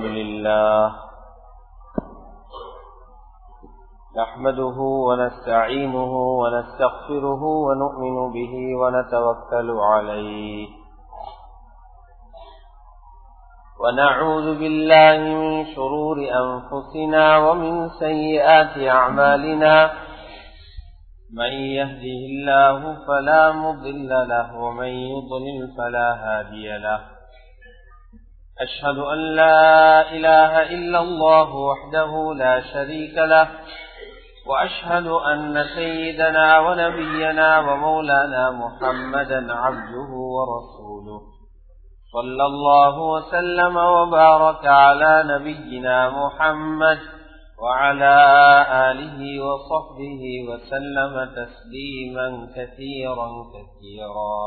لله نحمده ونستعينه ونستغفره ونؤمن به ونتوكل عليه ونعوذ بالله من شرور أنفسنا ومن سيئات أعمالنا من يهده الله فلا مضل له ومن يضلل فلا هادي له أشهد أن لا إله إلا الله وحده لا شريك له وأشهد أن سيدنا ونبينا ومولانا محمدا عبده ورسوله صلى الله وسلم وبارك على نبينا محمد وعلى آله وصحبه وسلم تسليما كثيرا كثيرا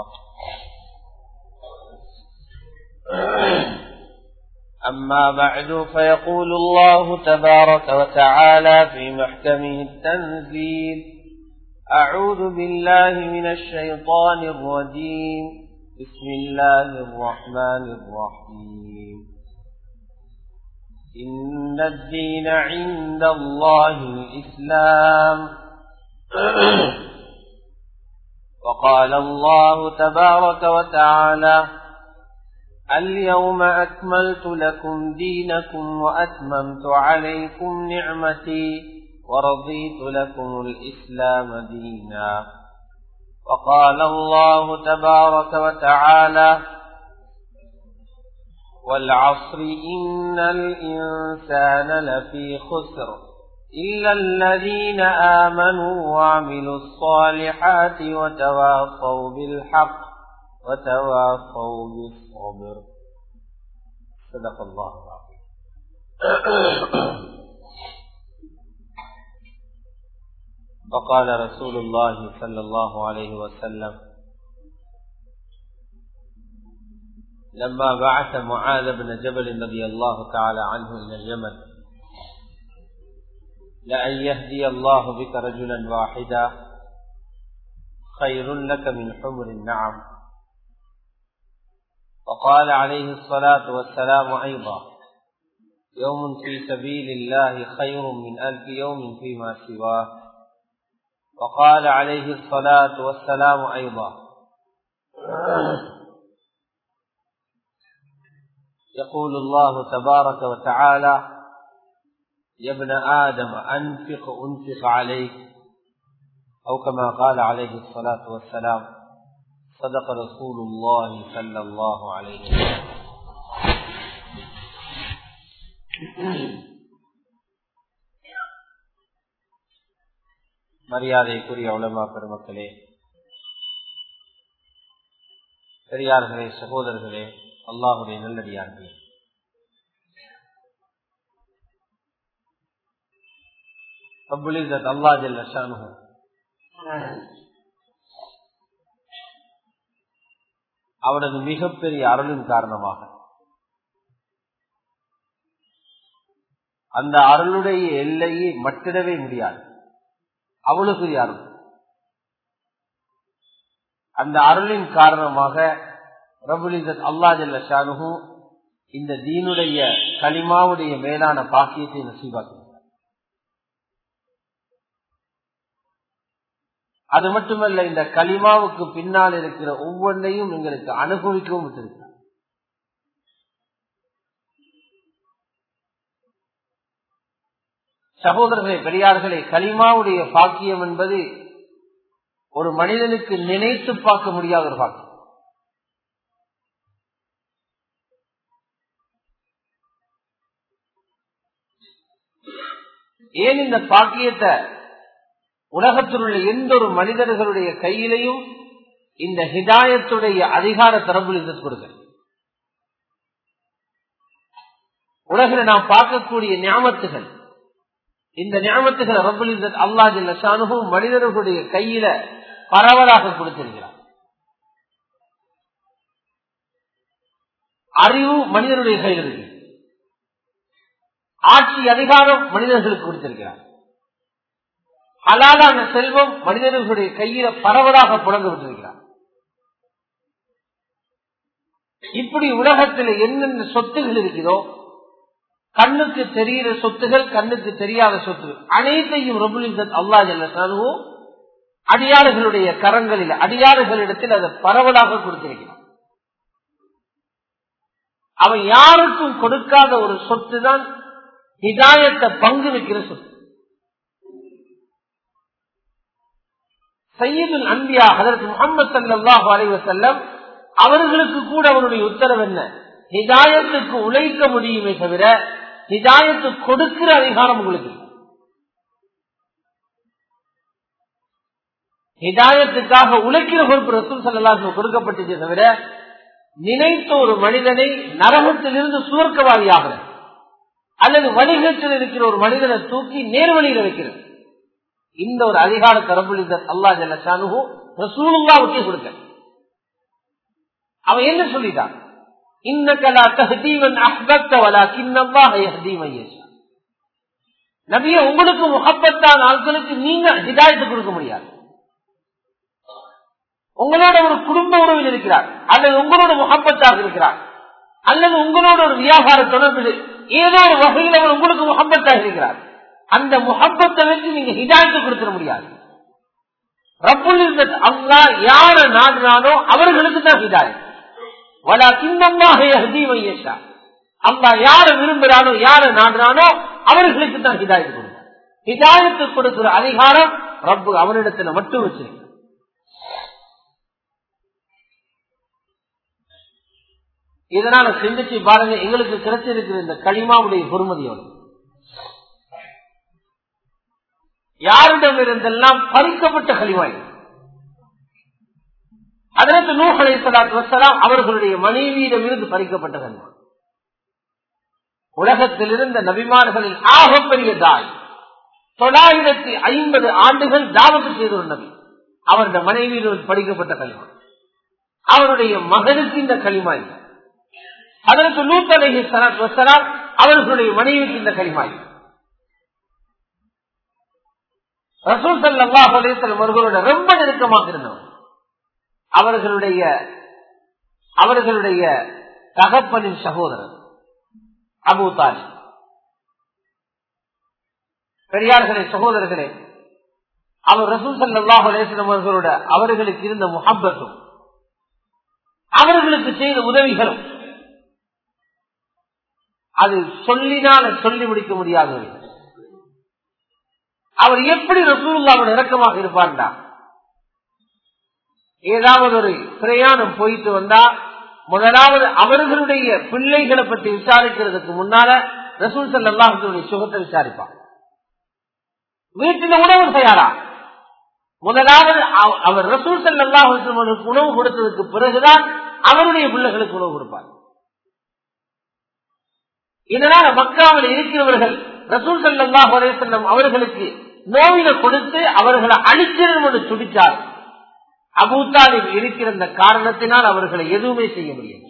أما بعد فيقول الله تبارك وتعالى في محكمه التنزيل أعوذ بالله من الشيطان الرجيم بسم الله الرحمن الرحيم إن الدين عند الله الإسلام وقال الله تبارك وتعالى اليوم أكملت لكم دينكم وأتممت عليكم نعمتي ورضيت لكم الإسلام دينا وقال الله تبارك وتعالى والعصر إن الإنسان لفي خسر إلا الذين آمنوا وعملوا الصالحات وتواصوا بالحق وتواصوا بالصبر صدق الله العظيم وقال رسول الله صلى الله عليه وسلم لما بعث معاذ بن جبل رضي الله تعالى عنه إلى اليمن لأن يهدي الله بك رجلا واحدا خير لك من حمر النعم وقال عليه الصلاة والسلام أيضا يوم في سبيل الله خير من ألف يوم فيما سواه وقال عليه الصلاة والسلام أيضا يقول الله تبارك وتعالى يا ابن آدم أنفق أنفق عليك أو كما قال عليه الصلاة والسلام صدق رسول الله صلى الله عليه وسلم மரியாதைக்குரிய உலமா பெருமக்களே பெரியார்களே சகோதரர்களே அல்லாஹுடைய நல்லடியார்களே அல்லா ஜல்ல ஷானுஹு அவனது மிகப்பெரிய அருளின் காரணமாக அந்த அருளுடைய எல்லையை மட்டிடவே முடியாது அவ்வளவு பெரிய அருள் அந்த அருளின் காரணமாக ரபுலிசத் அல்லா ஜல்ல ஷானுஹு இந்த தீனுடைய களிமாவுடைய மேலான பாக்கியத்தை நசீபாக்குகிறார் அது மட்டுமல்ல இந்த களிமாவுக்கு பின்னால் இருக்கிற ஒவ்வொன்றையும் எங்களுக்கு அனுபவிக்கவும் விட்டிருக்கிறார் சகோதரர்களே பெரியார்களே களிமாவுடைய பாக்கியம் என்பது ஒரு மனிதனுக்கு நினைத்து பார்க்க முடியாத ஒரு பாக்கியம் ஏன் இந்த பாக்கியத்தை உலகத்தில் உள்ள எந்த ஒரு மனிதர்களுடைய கையிலையும் இந்த ஹிதாயத்துடைய அதிகார தரப்புல கொடுக்க உலகில் நாம் பார்க்கக்கூடிய ஞாபகத்துகள் இந்த ஞாபகத்துகளை ரபுல் அல்லா ஜில்லானுகும் மனிதர்களுடைய கையில பரவலாக கொடுத்திருக்கிறார் அறிவு மனிதனுடைய கையில் இருக்கு ஆட்சி அதிகாரம் மனிதர்களுக்கு கொடுத்திருக்கிறார் ஹலாலான செல்வம் மனிதர்களுடைய கையில பரவலாக புழங்க விட்டிருக்கிறார் இப்படி உலகத்தில் என்னென்ன சொத்துகள் இருக்குதோ கண்ணுக்கு தெரிகிற சொத்துகள் கண்ணுக்கு தெரியாத சொத்துகள் அனைத்தையும் ரபுலிசத் அல்லா ஜல்லு அடியாறுகளுடைய கரங்களில் அடியாறுகளிடத்தில் அதை பரவலாக கொடுத்திருக்கிறான் அவன் யாருக்கும் கொடுக்காத ஒரு சொத்து தான் ஹிதாயத்தை பங்கு வைக்கிற சொத்து சையீதுல் அன்பியா அதற்கு முகமது சல்லாஹ் அலைவசல்லம் அவர்களுக்கு கூட அவருடைய உத்தரவு என்ன ஹிதாயத்துக்கு உழைக்க முடியுமே தவிர ஹிதாயத்து கொடுக்கிற அதிகாரம் உங்களுக்கு ஹிதாயத்துக்காக உழைக்கிற பொறுப்பு ரசூல் சல்லாஹ் கொடுக்கப்பட்டதே தவிர நினைத்த ஒரு மனிதனை நரகத்திலிருந்து சுவர்க்கவாதியாக அல்லது வணிகத்தில் இருக்கிற ஒரு மனிதனை தூக்கி நேர்வழியில் வைக்கிறது இந்த ஒரு அதிகார தரப்புலித அல்லா ஜல்லு ரசூலுல்லாவுக்கே கொடுக்க அவன் என்ன சொல்லிட்டான் நபிய உங்களுக்கு முகப்பத்தான ஆட்களுக்கு நீங்க ஹிதாயத்து கொடுக்க முடியாது உங்களோட ஒரு குடும்ப உறவில் இருக்கிறார் அல்லது உங்களோட முகப்பத்தாக இருக்கிறார் அல்லது உங்களோட ஒரு வியாபார தொடர்பு ஏதோ ஒரு வகையில் அவர் உங்களுக்கு முகப்பத்தாக இருக்கிறார் அந்த முகப்பத்தை வச்சு நீங்க ஹிதாயத்து கொடுத்துட முடியாது ரப்புல் அல்லா யார நாடுனானோ அவர்களுக்கு தான் ஹிதாயத் வலா கிண்ணமாக ஹதீமையேஷா அல்லா யார விரும்புகிறானோ யார நாடுறானோ அவர்களுக்கு தான் ஹிதாயத்து கொடுக்கும் ஹிதாயத்து கொடுக்கிற அதிகாரம் ரப்பு அவனிடத்துல மட்டும் வச்சிருக்கு இதனால சிந்திச்சு பாருங்க எங்களுக்கு கிடைச்சிருக்கிற இந்த களிமாவுடைய பொறுமதியோடு யாரிடம் இருந்தெல்லாம் பறிக்கப்பட்ட களிமாய் அதற்கு நூகலை சலாத்து அவர்களுடைய மனைவியிடம் இருந்து பறிக்கப்பட்ட களிமா உலகத்தில் இருந்த நபிமார்களில் ஆகப்பெரிய தாய் தொள்ளாயிரத்தி ஐம்பது ஆண்டுகள் தாவத்து செய்த ஒரு நபி அவருடைய மனைவியில் படிக்கப்பட்ட களிமா அவருடைய மகனுக்கு இந்த களிமா இல்லை அதற்கு நூத்தலகி சலாத் வசலாம் அவர்களுடைய மனைவிக்கு இந்த களிமா இல்லை ரசூல் சல்லாஹ் அலிசல்லம் அவர்களோட ரொம்ப நெருக்கமாக இருந்தவர் அவர்களுடைய அவர்களுடைய தகப்பனின் சகோதரர் அபு தாலி பெரியார்களே சகோதரர்களே அவர் ரசூல் சல்லாஹ் அலேஸ்லம் அவர்களோட அவர்களுக்கு இருந்த முகப்பத்தும் அவர்களுக்கு செய்த உதவிகளும் அது சொல்லினால சொல்லி முடிக்க முடியாதது அவர் எப்படி ரசூலுல்லாவோட இறக்கமாக இருப்பார்டா ஏதாவது ஒரு பிரயாணம் போயிட்டு வந்தா முதலாவது அவர்களுடைய பிள்ளைகளை பற்றி விசாரிக்கிறதுக்கு முன்னால ரசூல் சல்லாஹுடைய சுகத்தை விசாரிப்பார் வீட்டில் உணவு தயாரா முதலாவது அவர் ரசூல் சல்லாஹுக்கு உணவு கொடுத்ததுக்கு பிறகுதான் அவருடைய பிள்ளைகளுக்கு உணவு கொடுப்பார் இதனால மக்காவில் இருக்கிறவர்கள் ரசூல் சல்லாஹ் அலேசல்லம் அவர்களுக்கு நோயில கொடுத்து அவர்களை அழிச்சிடும் என்று துடித்தார் அபூத்தாலில் இருக்கிற இந்த காரணத்தினால் அவர்களை எதுவுமே செய்ய முடியாது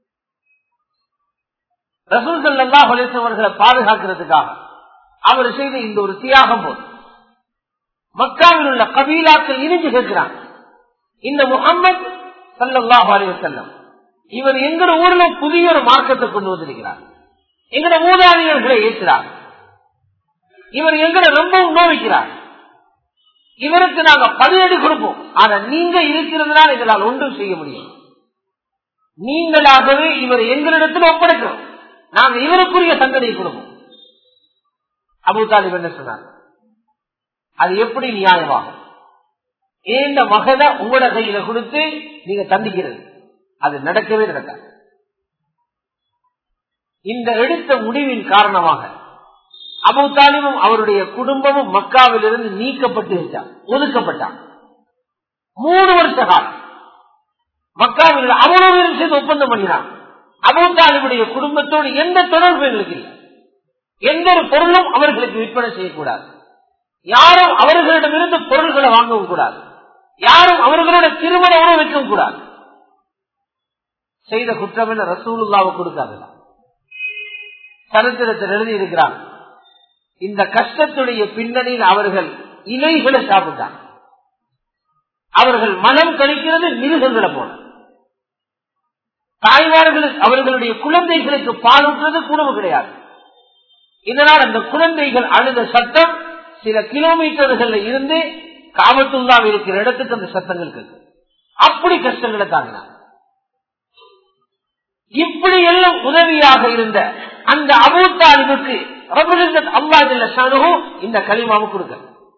ரசூல் சல்லா அலேசம் அவர்களை பாதுகாக்கிறதுக்காக அவர் செய்த இந்த ஒரு தியாகம் போது மக்காவில் உள்ள கபீலாக்கள் இணைஞ்சு கேட்கிறாங்க இந்த முகம்மது சல்லாஹ் அலைவசல்லம் இவர் எங்கட ஊர்ல புதிய ஒரு மார்க்கத்தை கொண்டு வந்திருக்கிறார் எங்கட மூதாதையர்களை ஏற்கிறார் இவர் எங்களை ரொம்பவும் நோவிக்கிறார் இவருக்கு நாங்க பதிலடி கொடுப்போம் ஆனா நீங்க இருக்கிறதுனால எங்களால் ஒன்றும் செய்ய முடியும் நீங்களாகவே இவர் எங்களிடத்தில் ஒப்படைக்கிறோம் நாங்க இவருக்குரிய தண்டனை கொடுப்போம் அபு தாலிப் என்ன சொன்னார் அது எப்படி நியாயமாகும் ஏந்த மகனை உங்களோட கையில கொடுத்து நீங்க தண்டிக்கிறது அது நடக்கவே நடக்காது இந்த எடுத்த முடிவின் காரணமாக அபு தாலிமும் அவருடைய குடும்பமும் மக்காவில் இருந்து நீக்கப்பட்டு விட்டார் ஒதுக்கப்பட்டார் மூணு வருஷ காலம் மக்காவில் அவ்வளவு சேர்ந்து ஒப்பந்தம் பண்ணினார் அபு தாலிபுடைய குடும்பத்தோடு எந்த தொடர்பு எங்களுக்கு இல்லை எந்த ஒரு பொருளும் அவர்களுக்கு விற்பனை செய்யக்கூடாது யாரும் அவர்களிடமிருந்து பொருள்களை வாங்கவும் கூடாது யாரும் அவர்களோட திருமண உணவு வைக்கவும் கூடாது செய்த குற்றம் என்ன ரசூலுல்லாவை கொடுக்காதுல்ல சரித்திரத்தில் எழுதி இருக்கிறார் இந்த கஷ்டத்துடைய பின்னணியில் அவர்கள் இலைகளை சாப்பிட்டாங்க அவர்கள் மனம் கழிக்கிறது மிருகங்களை போல தாய்மார்களுக்கு அவர்களுடைய குழந்தைகளுக்கு பால் ஊற்றுறது உணவு கிடையாது இதனால் அந்த குழந்தைகள் அழுத சத்தம் சில கிலோமீட்டர்கள் இருந்து காபத்துல்லா இருக்கிற இடத்துக்கு அந்த சத்தங்கள் கேட்கும் அப்படி கஷ்டங்களை தாங்கினார் இப்படி எல்லாம் உதவியாக இருந்த அந்த அபூத்தாலிபுக்கு அல்லாதில்ல சனுகு இந்த களிமாவு கொடுக்க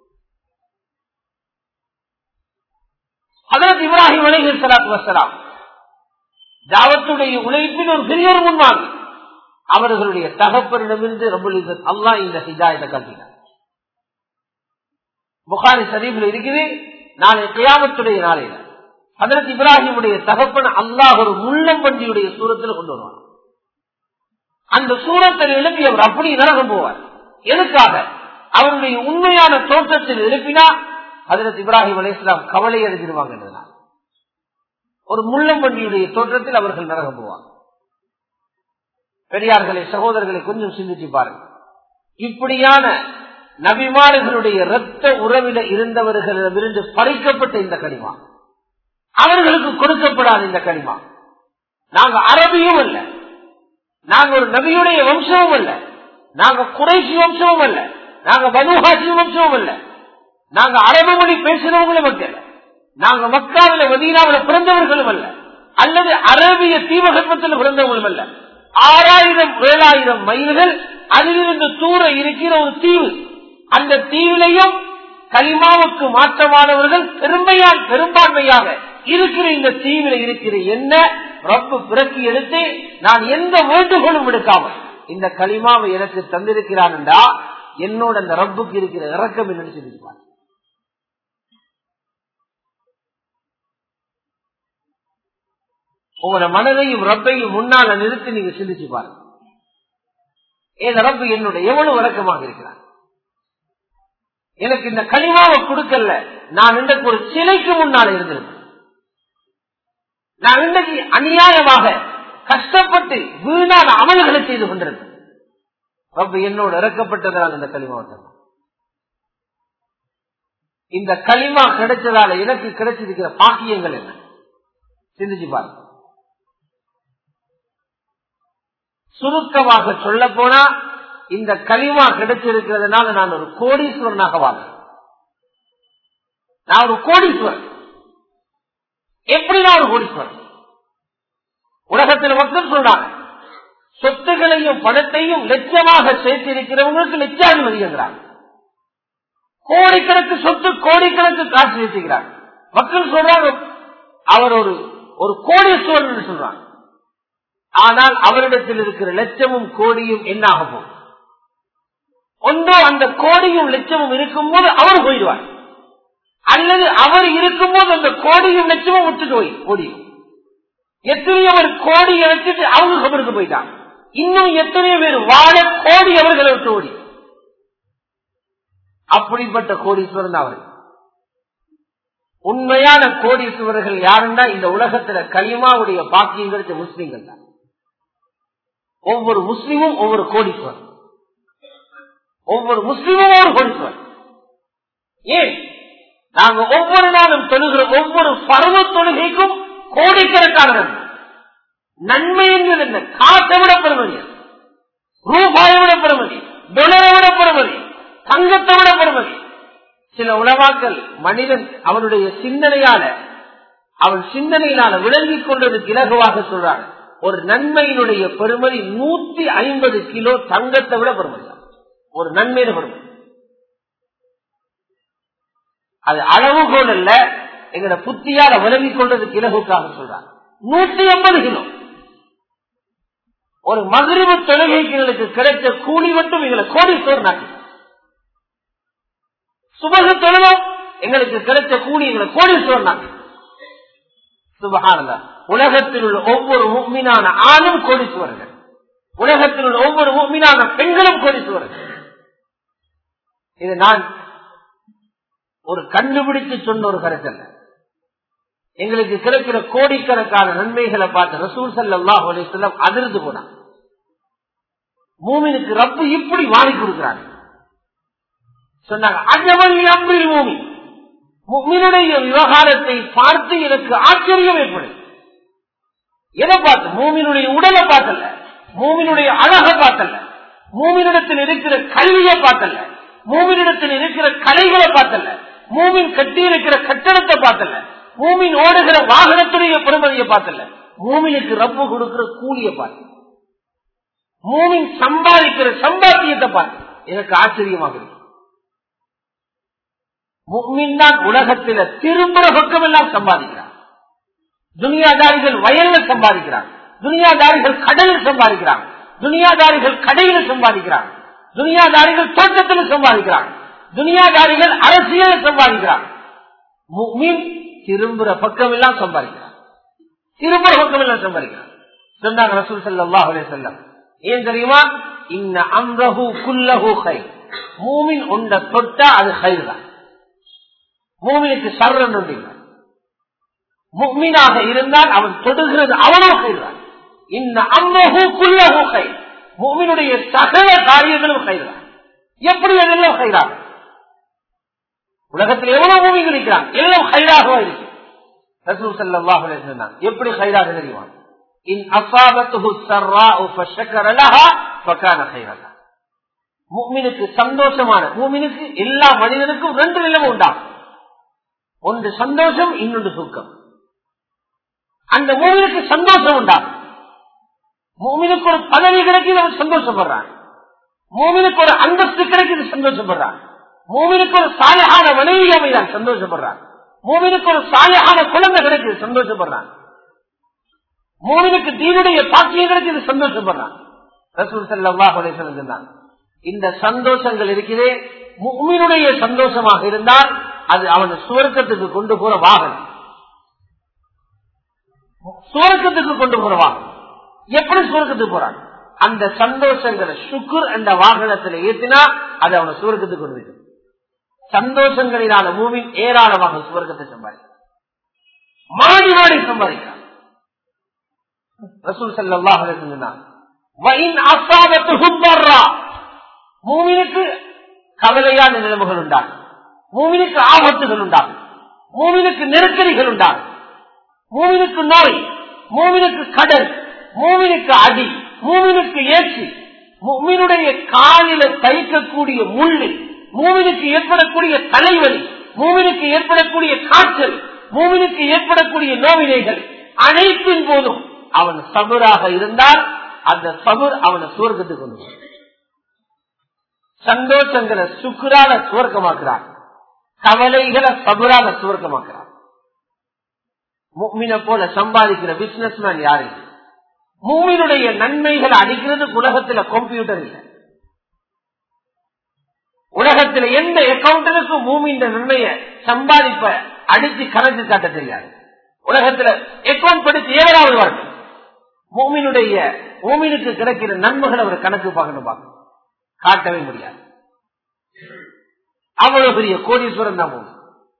அதற்கு இப்ராஹிம் அலைஹி சலாத்து வசலாம் தாவத்துடைய உழைப்பின் ஒரு பெரிய ஒரு முன்மாதிரி அவர்களுடைய தகப்பனிடமிருந்து ரபுல் அல்லா இந்த ஹிதாயத்தை கல்வினார் புகாரி சரீபில் இருக்குது நாளை கியாமத்துடைய நாளையில அதற்கு இப்ராஹிமுடைய தகப்பன் அல்லாஹ் ஒரு முள்ளம் வண்டியுடைய சூரத்தில் கொண்டு வருவார் அந்த சூரத்தில் எழுப்பி அவர் அப்படி நரகம் போவார் எதுக்காக அவருடைய உண்மையான தோற்றத்தில் எழுப்பினா அதற்கு இப்ராஹிம் அலி இஸ்லாம் கவலை அடைஞ்சிருவாங்க ஒரு முள்ளம் வண்டியுடைய தோற்றத்தில் அவர்கள் நரகம் போவாங்க பெரியார்களை சகோதரர்களை கொஞ்சம் சிந்திச்சு பாருங்க இப்படியான நபிமார்களுடைய இரத்த உறவில இருந்தவர்களிடமிருந்து பறிக்கப்பட்ட இந்த கனிமா அவர்களுக்கு கொடுக்கப்படாத இந்த கனிமா நாங்க அரபியும் அல்ல நாங்க ஒரு நபியுடைய வம்சமும் அல்ல நாங்க குறைசி வம்சமும் அல்ல நாங்க பனுஹாசி வம்சமும் அல்ல நாங்க அரபு மொழி பேசுறவங்களும் அல்ல நாங்க மக்காவில மதீனாவில் பிறந்தவர்களும் அல்ல அல்லது அரபிய தீபகற்பத்தில் பிறந்தவங்களும் அல்ல ஆறாயிரம் ஏழாயிரம் மைல்கள் அதிலிருந்து தூர இருக்கிற ஒரு தீவு அந்த தீவிலையும் கலிமாவுக்கு மாற்றமானவர்கள் பெருமையால் பெரும்பான்மையாக இருக்கிற இந்த தீவில இருக்கிற என்ன ரப்பு பிறக்கி எடுத்து நான் எந்த வேண்டுகோளும் எடுக்காமல் இந்த களிமாவை எனக்கு தந்திருக்கிறான் என்றா என்னோட அந்த ரப்புக்கு இருக்கிற இறக்கம் என்னன்னு சொல்லியிருப்பார் உங்களோட மனதையும் ரப்பையும் முன்னால நிறுத்தி நீங்க சிந்திச்சு பாருங்க ஏன் ரப்பு என்னுடைய எவ்வளவு இறக்கமாக இருக்கிறார் எனக்கு இந்த களிமாவை கொடுக்கல நான் இன்றைக்கு ஒரு சிலைக்கு முன்னால் இருந்திருப்பேன் நான் இன்றைக்கு அநியாயமாக கஷ்டப்பட்டு வீணான அமல்களை செய்து கொண்டிருந்தேன் ரப்பு என்னோடு இறக்கப்பட்டதால் இந்த களிமாவை இந்த களிமா கிடைச்சதால எனக்கு கிடைச்சிருக்கிற பாக்கியங்கள் என்ன சிந்திச்சு பாருங்க சுருக்கமாக சொல்ல போனா இந்த களிமா கிடைச்சிருக்கிறதுனால நான் ஒரு கோடீஸ்வரனாக வாழ்றேன் நான் ஒரு கோடீஸ்வரன் எப்படி நான் ஒரு கோடீஸ்வரன் உலகத்தில் மக்கள் சொல்றாங்க சொத்துகளையும் பணத்தையும் லட்சமாக சேர்த்திருக்கிறவங்களுக்கு லட்சாதிபதிங்கிறாங்க கோடிக்கணக்கு சொத்து கோடிக்கணக்கு காசு சேர்த்துக்கிறாங்க மக்கள் சொல்றாங்க அவர் ஒரு ஒரு கோடீஸ்வரன் சொல்றாங்க ஆனால் அவரிடத்தில் இருக்கிற லட்சமும் கோடியும் என்ன ஆக போகும் ஒன்றோ அந்த கோடியும் லட்சமும் இருக்கும்போது அவர் போயிடுவார் அல்லது அவர் இருக்கும்போது அந்த கோடியும் லட்சமும் விட்டுட்டு போய் ஓடியும் எத்தனையோ பேர் கோடி வச்சுட்டு அவங்க கபருக்கு போயிட்டாங்க இன்னும் எத்தனையோ பேர் வாழ கோடி அவர்களை விட்டு ஓடி அப்படிப்பட்ட கோடீஸ்வரன் அவர் உண்மையான கோடீஸ்வரர்கள் யாருன்னா இந்த உலகத்துல களிமாவுடைய பாக்கியம் கிடைச்ச முஸ்லீம்கள் தான் ஒவ்வொரு முஸ்லீமும் ஒவ்வொரு கோடீஸ்வரன் ஒவ்வொரு முஸ்லீமும் ஒரு கோடீஸ்வரன் ஏன் நாங்க ஒவ்வொரு நாளும் தொழுகிற ஒவ்வொரு பருவ தொழுகைக்கும் கோடிக்கணக்கான நன்மை நன்மை என்பது என்ன காசை விட பெறுமதி ரூபாயை விட பெறுமதி டொலரை விட பெறுமதி தங்கத்தை விட பெறுமதி சில உலவாக்கள் மனிதன் அவனுடைய சிந்தனையால அவன் சிந்தனையினால விளங்கிக் கொண்டதுக்கு இலகுவாக சொல்றான் ஒரு நன்மையினுடைய பெருமதி நூத்தி ஐம்பது கிலோ தங்கத்தை விட பெருமதி ஒரு நன்மையில பெருமதி அது அளவுகோல் அல்ல எங்கட புத்தியால விலகிக் கொண்டதுக்கு இலகுக்காக சொல்றாங்க நூத்தி ஐம்பது கிலோ ஒரு மகிழ்வு தொழுகைக்கு எங்களுக்கு கிடைச்ச கூலி மட்டும் எங்களை கோடீஸ்வரர் நாட்டு சுபக தொழுவோம் எங்களுக்கு கிடைச்ச கூலி எங்களை கோடீஸ்வரர் நாட்டு சுபகானதா உலகத்தில் உள்ள ஒவ்வொரு மீனான ஆணும் கோடீஸ்வரர்கள் உலகத்தில் உள்ள ஒவ்வொரு மீனான பெண்களும் கோடீஸ்வரர்கள் இது நான் ஒரு கண்டுபிடித்து சொன்ன ஒரு கருத்தல்ல எங்களுக்கு கிடைக்கிற கோடிக்கணக்கான நன்மைகளை பார்த்து ரசூல் சல்லாஹ் அலிஸ்லாம் அதிர்ந்து போனான் மூமினுக்கு ரப்பு இப்படி வாங்கி கொடுக்கிறாங்க சொன்னாங்க அஜவல் அம்பில் மூமி மூமினுடைய விவகாரத்தை பார்த்து எனக்கு ஆச்சரியம் ஏற்படும் எதை பார்த்து மூமினுடைய உடலை பார்த்தல மூமினுடைய அழகை பார்த்தல மூமினிடத்தில் இருக்கிற கல்வியை பார்த்தல்ல மூமினிடத்தில் இருக்கிற கலைகளை பார்த்தல்ல மூமின் கட்டி இருக்கிற கட்டடத்தை பார்த்தல்ல மூமின் ஓடுகிற வாகனத்துடைய பெருமதியை பார்த்தல்ல மூமினுக்கு ரப்பு கொடுக்கிற கூலியை பார்த்து மூமின் சம்பாதிக்கிற சம்பாத்தியத்தை பார்த்து எனக்கு ஆச்சரியமாக இருக்கு முக்மின் தான் உலகத்தில திரும்புற பக்கம் எல்லாம் சம்பாதிக்கிறார் துனியாதாரிகள் வயல்ல சம்பாதிக்கிறார் துனியாதாரிகள் கடலில் சம்பாதிக்கிறார் துனியாதாரிகள் கடையில் சம்பாதிக்கிறார் துனியாதாரிகள் தோட்டத்தில் சம்பாதிக்கிறார் துனியாதாரிகள் அரசியல் சம்பாதிக்கிறார் முக்மின் திரும்புற பக்கம் எல்லாம் சம்பாதிக்கிறார் திரும்புற பக்கம் எல்லாம் சம்பாதிக்கிறார் சொன்னாங்க ரசூல் சல்லாஹ் செல்லம் ஏன் தெரியுமா இன்ன அம்ரஹு குல்லஹு ஹை மூமின் உண்ட தொட்டா அது ஹைர் தான் மூமினுக்கு சர்றன் ஒன்று முக்மீனாக இருந்தால் அவன் தொடுகிறது அவனோ கைதான் இந்த அம்மஹூ குல்லஹூ கை மூமினுடைய சகல காரியங்களும் கைதான் எப்படி அதெல்லாம் கைதான் உலகத்தில் எவ்வளவு மூமிகள் இருக்கிறான் எல்லாம் கைராகவா இருக்கு ரசூல் ஸல்லல்லாஹு அலைஹி வஸல்லம் எப்படி கைராக தெரியுமா இன் அஸாபத்துஹு ஸர்ராஉ ஃபஷக்கர லஹா ஃபகான கைரன் முஃமினுக்கு சந்தோஷமான முஃமினுக்கு எல்லா மனிதனுக்கும் ரெண்டு நிலைமை உண்டாகும் ஒன்று சந்தோஷம் இன்னொன்று சுக்கம் அந்த மூவினுக்கு சந்தோஷம் உண்டாகும் மூமினுக்கு ஒரு பதவி கிடைக்குது அவன் சந்தோஷப்படுறான் மூமினுக்கு ஒரு அந்தஸ்து கிடைக்குது சந்தோஷப்படுறான் மூமினுக்கு ஒரு சாலையான மனைவி அமைதான் சந்தோஷப்படுறான் மூமினுக்கு ஒரு சாலையான குழந்தை கிடைக்குது சந்தோஷப்படுறான் மூமினுக்கு தீனுடைய பாக்கியம் கிடைக்குது சந்தோஷப்படுறான் ரசூல் சல்லாஹ் சொன்னான் இந்த சந்தோஷங்கள் இருக்கிறே முக்மினுடைய சந்தோஷமாக இருந்தால் அது அவன் சுவர்க்கத்துக்கு கொண்டு போற வாகனம் சுவர்க்கத்துக்கு கொண்டு போற வாகனம் எப்படி சுவர்க்கத்துக்கு போறான் அந்த சந்தோஷங்களை சுக்குர் அந்த வாகனத்தில் ஏற்றினா அது அவனை சுவர்க்கத்துக்கு கொண்டு போயிடும் சந்தோஷங்களினால மூவின் ஏராளமாக சுவர்க்கத்தை சம்பாதிக்கிறான் மாடி மாடி சம்பாதிக்கிறான் ரசூல் சல்லாஹ் சொன்னான் மூவினுக்கு கவலையான நிலைமைகள் உண்டாகும் மூவினுக்கு ஆபத்துகள் உண்டாகும் மூவினுக்கு நெருக்கடிகள் உண்டாகும் மூவினுக்கு நோய் மூவினுக்கு கடல் மூவினுக்கு அடி மூவினுக்கு ஏற்றி மூவினுடைய காலில தைக்கக்கூடிய முள்ளு மூவினுக்கு ஏற்படக்கூடிய தலைவலி மூவினுக்கு ஏற்படக்கூடிய காய்ச்சல் மூவினுக்கு ஏற்படக்கூடிய நோவினைகள் அனைத்தின் போதும் அவன் சபராக இருந்தால் அந்த சபர் அவனை சுவர்க்கத்துக்கு கொண்டு சந்தோஷங்களை சுக்குரால சுவர்க்கமாக்குறான் கவலைகளை சபரால சுவர்க்கமாக்குறான் மூமின போல சம்பாதிக்கிற பிசினஸ் மேன் யாரு மூமினுடைய நன்மைகளை அடிக்கிறது உலகத்துல கம்ப்யூட்டர் இல்லை உலகத்துல எந்த அக்கௌண்டனுக்கும் மூமியின் நன்மையை சம்பாதிப்ப அடிச்சு கணக்கு காட்ட தெரியாது உலகத்துல அக்கௌண்ட் படிச்சு ஏழாவது வரட்டும் மூமினுடைய மூமினுக்கு கிடைக்கிற நன்மைகளை அவர் கணக்கு பார்க்கணும் பார்க்கணும் காட்டவே முடியாது அவ்வளவு பெரிய கோடீஸ்வரன் தான் மூமி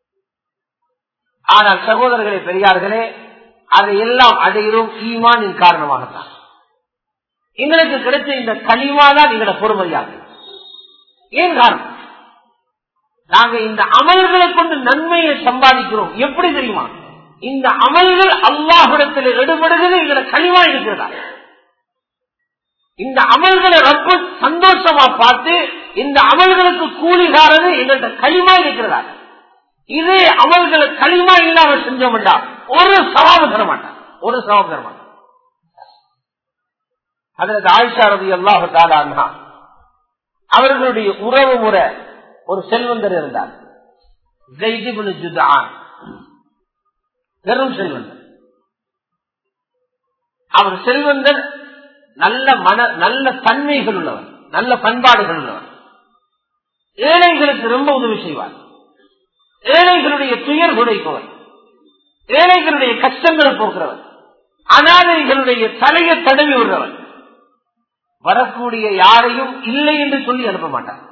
ஆனால் சகோதரர்களே பெரியார்களே அதை எல்லாம் அடைகிறோம் ஈமானின் காரணமாகத்தான் எங்களுக்கு கிடைச்ச இந்த களிமா தான் எங்களோட பொறுமதியாக ஏன் காரணம் நாங்க இந்த அமல்களை கொண்டு நன்மையை சம்பாதிக்கிறோம் எப்படி தெரியுமா இந்த அமல்கள் அல்லாஹிடத்தில் எடுபடுகிறது எங்களை களிமா இருக்கிறதா இந்த அமல்களை ரொம்ப சந்தோஷமா பார்த்து இந்த அமல்களுக்கு கூலிகாரது எங்கள்கிட்ட களிமா இருக்கிறதா இதே அமல்களை களிமா இல்லாம செஞ்சோம்டா ஒரு சவாபம் தர மாட்டான் ஒரு சவாபம் தர மாட்டான் அதற்கு ஆயிஷா ரவி அல்லாஹு தாலா அவர்களுடைய உறவு முறை ஒரு செல்வந்தர் இருந்தார் பெரும் செல்வந்தர் அவர் செல்வந்தர் நல்ல மன நல்ல தன்மைகள் உள்ளவர் நல்ல பண்பாடுகள் உள்ளவர் ஏழைகளுக்கு ரொம்ப உதவி செய்வார் ஏழைகளுடைய துயர் துடைப்பவர் ஏழைகளுடைய கஷ்டங்களை போக்குறவர் அனாதைகளுடைய தலையை தடவி விடுறவர் வரக்கூடிய யாரையும் இல்லை என்று சொல்லி அனுப்ப மாட்டார்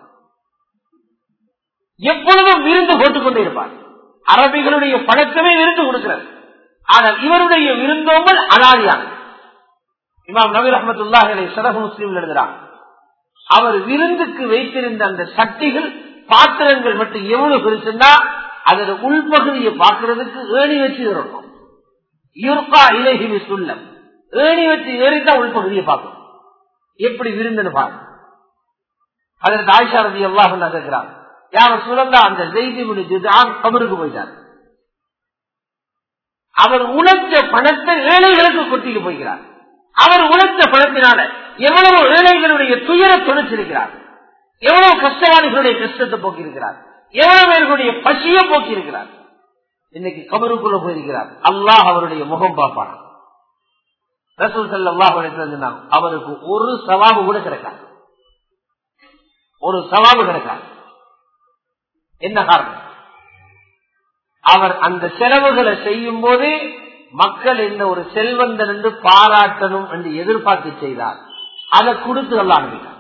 எப்பொழுதும் விருந்து போட்டுக் கொண்டே இருப்பார் அரபிகளுடைய பழக்கமே விருந்து கொடுக்கிறது ஆனால் இவருடைய விருந்தோமல் அனாதியான இமாம் நபீர் அஹமதுல்லாஹலை சரகு முஸ்லீம் எழுதுகிறார் அவர் விருந்துக்கு வைத்திருந்த அந்த சட்டிகள் பாத்திரங்கள் மட்டும் எவ்வளவு பெருசுன்னா அதோட உள்பகுதியை பார்க்கறதுக்கு ஏணி வச்சு இருக்கும் யுர்கா இலகிவி சொல்லம் ஏணி வச்சு ஏறித்தான் உள்பகுதியை பார்க்கணும் எப்படி விருந்துன்னு பாருங்க அதற்கு ஆயிஷா ரதி அல்லாஹ் இருக்கிறார் யார சுரந்தா அந்த செய்தி முடிஞ்சுதான் கபருக்கு போயிட்டார் அவர் உழைச்ச பணத்தை ஏழைகளுக்கு கொட்டிட்டு போய்கிறார் அவர் உழைச்ச பணத்தினால எவ்வளவு ஏழைகளுடைய துயர துணைச்சிருக்கிறார் எவ்வளவு கஷ்டவாளிகளுடைய கஷ்டத்தை போக்கியிருக்கிறார் எவ்வளவு பேர்களுடைய பசியை போக்கியிருக்கிறார் இன்னைக்கு கபருக்குள்ள போயிருக்கிறார் அல்லாஹ் அவருடைய முகம் பார்ப்பான் ரசூல் சல்லாஹ் சொன்னாங்க அவருக்கு ஒரு சவாபு கூட கிடைக்காது ஒரு சவாபு கிடைக்காது என்ன காரணம் அவர் அந்த செலவுகளை செய்யும் போது மக்கள் என்ன ஒரு செல்வந்தன் என்று பாராட்டணும் என்று எதிர்பார்த்து செய்தார் அதை கொடுத்து எல்லாம் அனுப்பினார்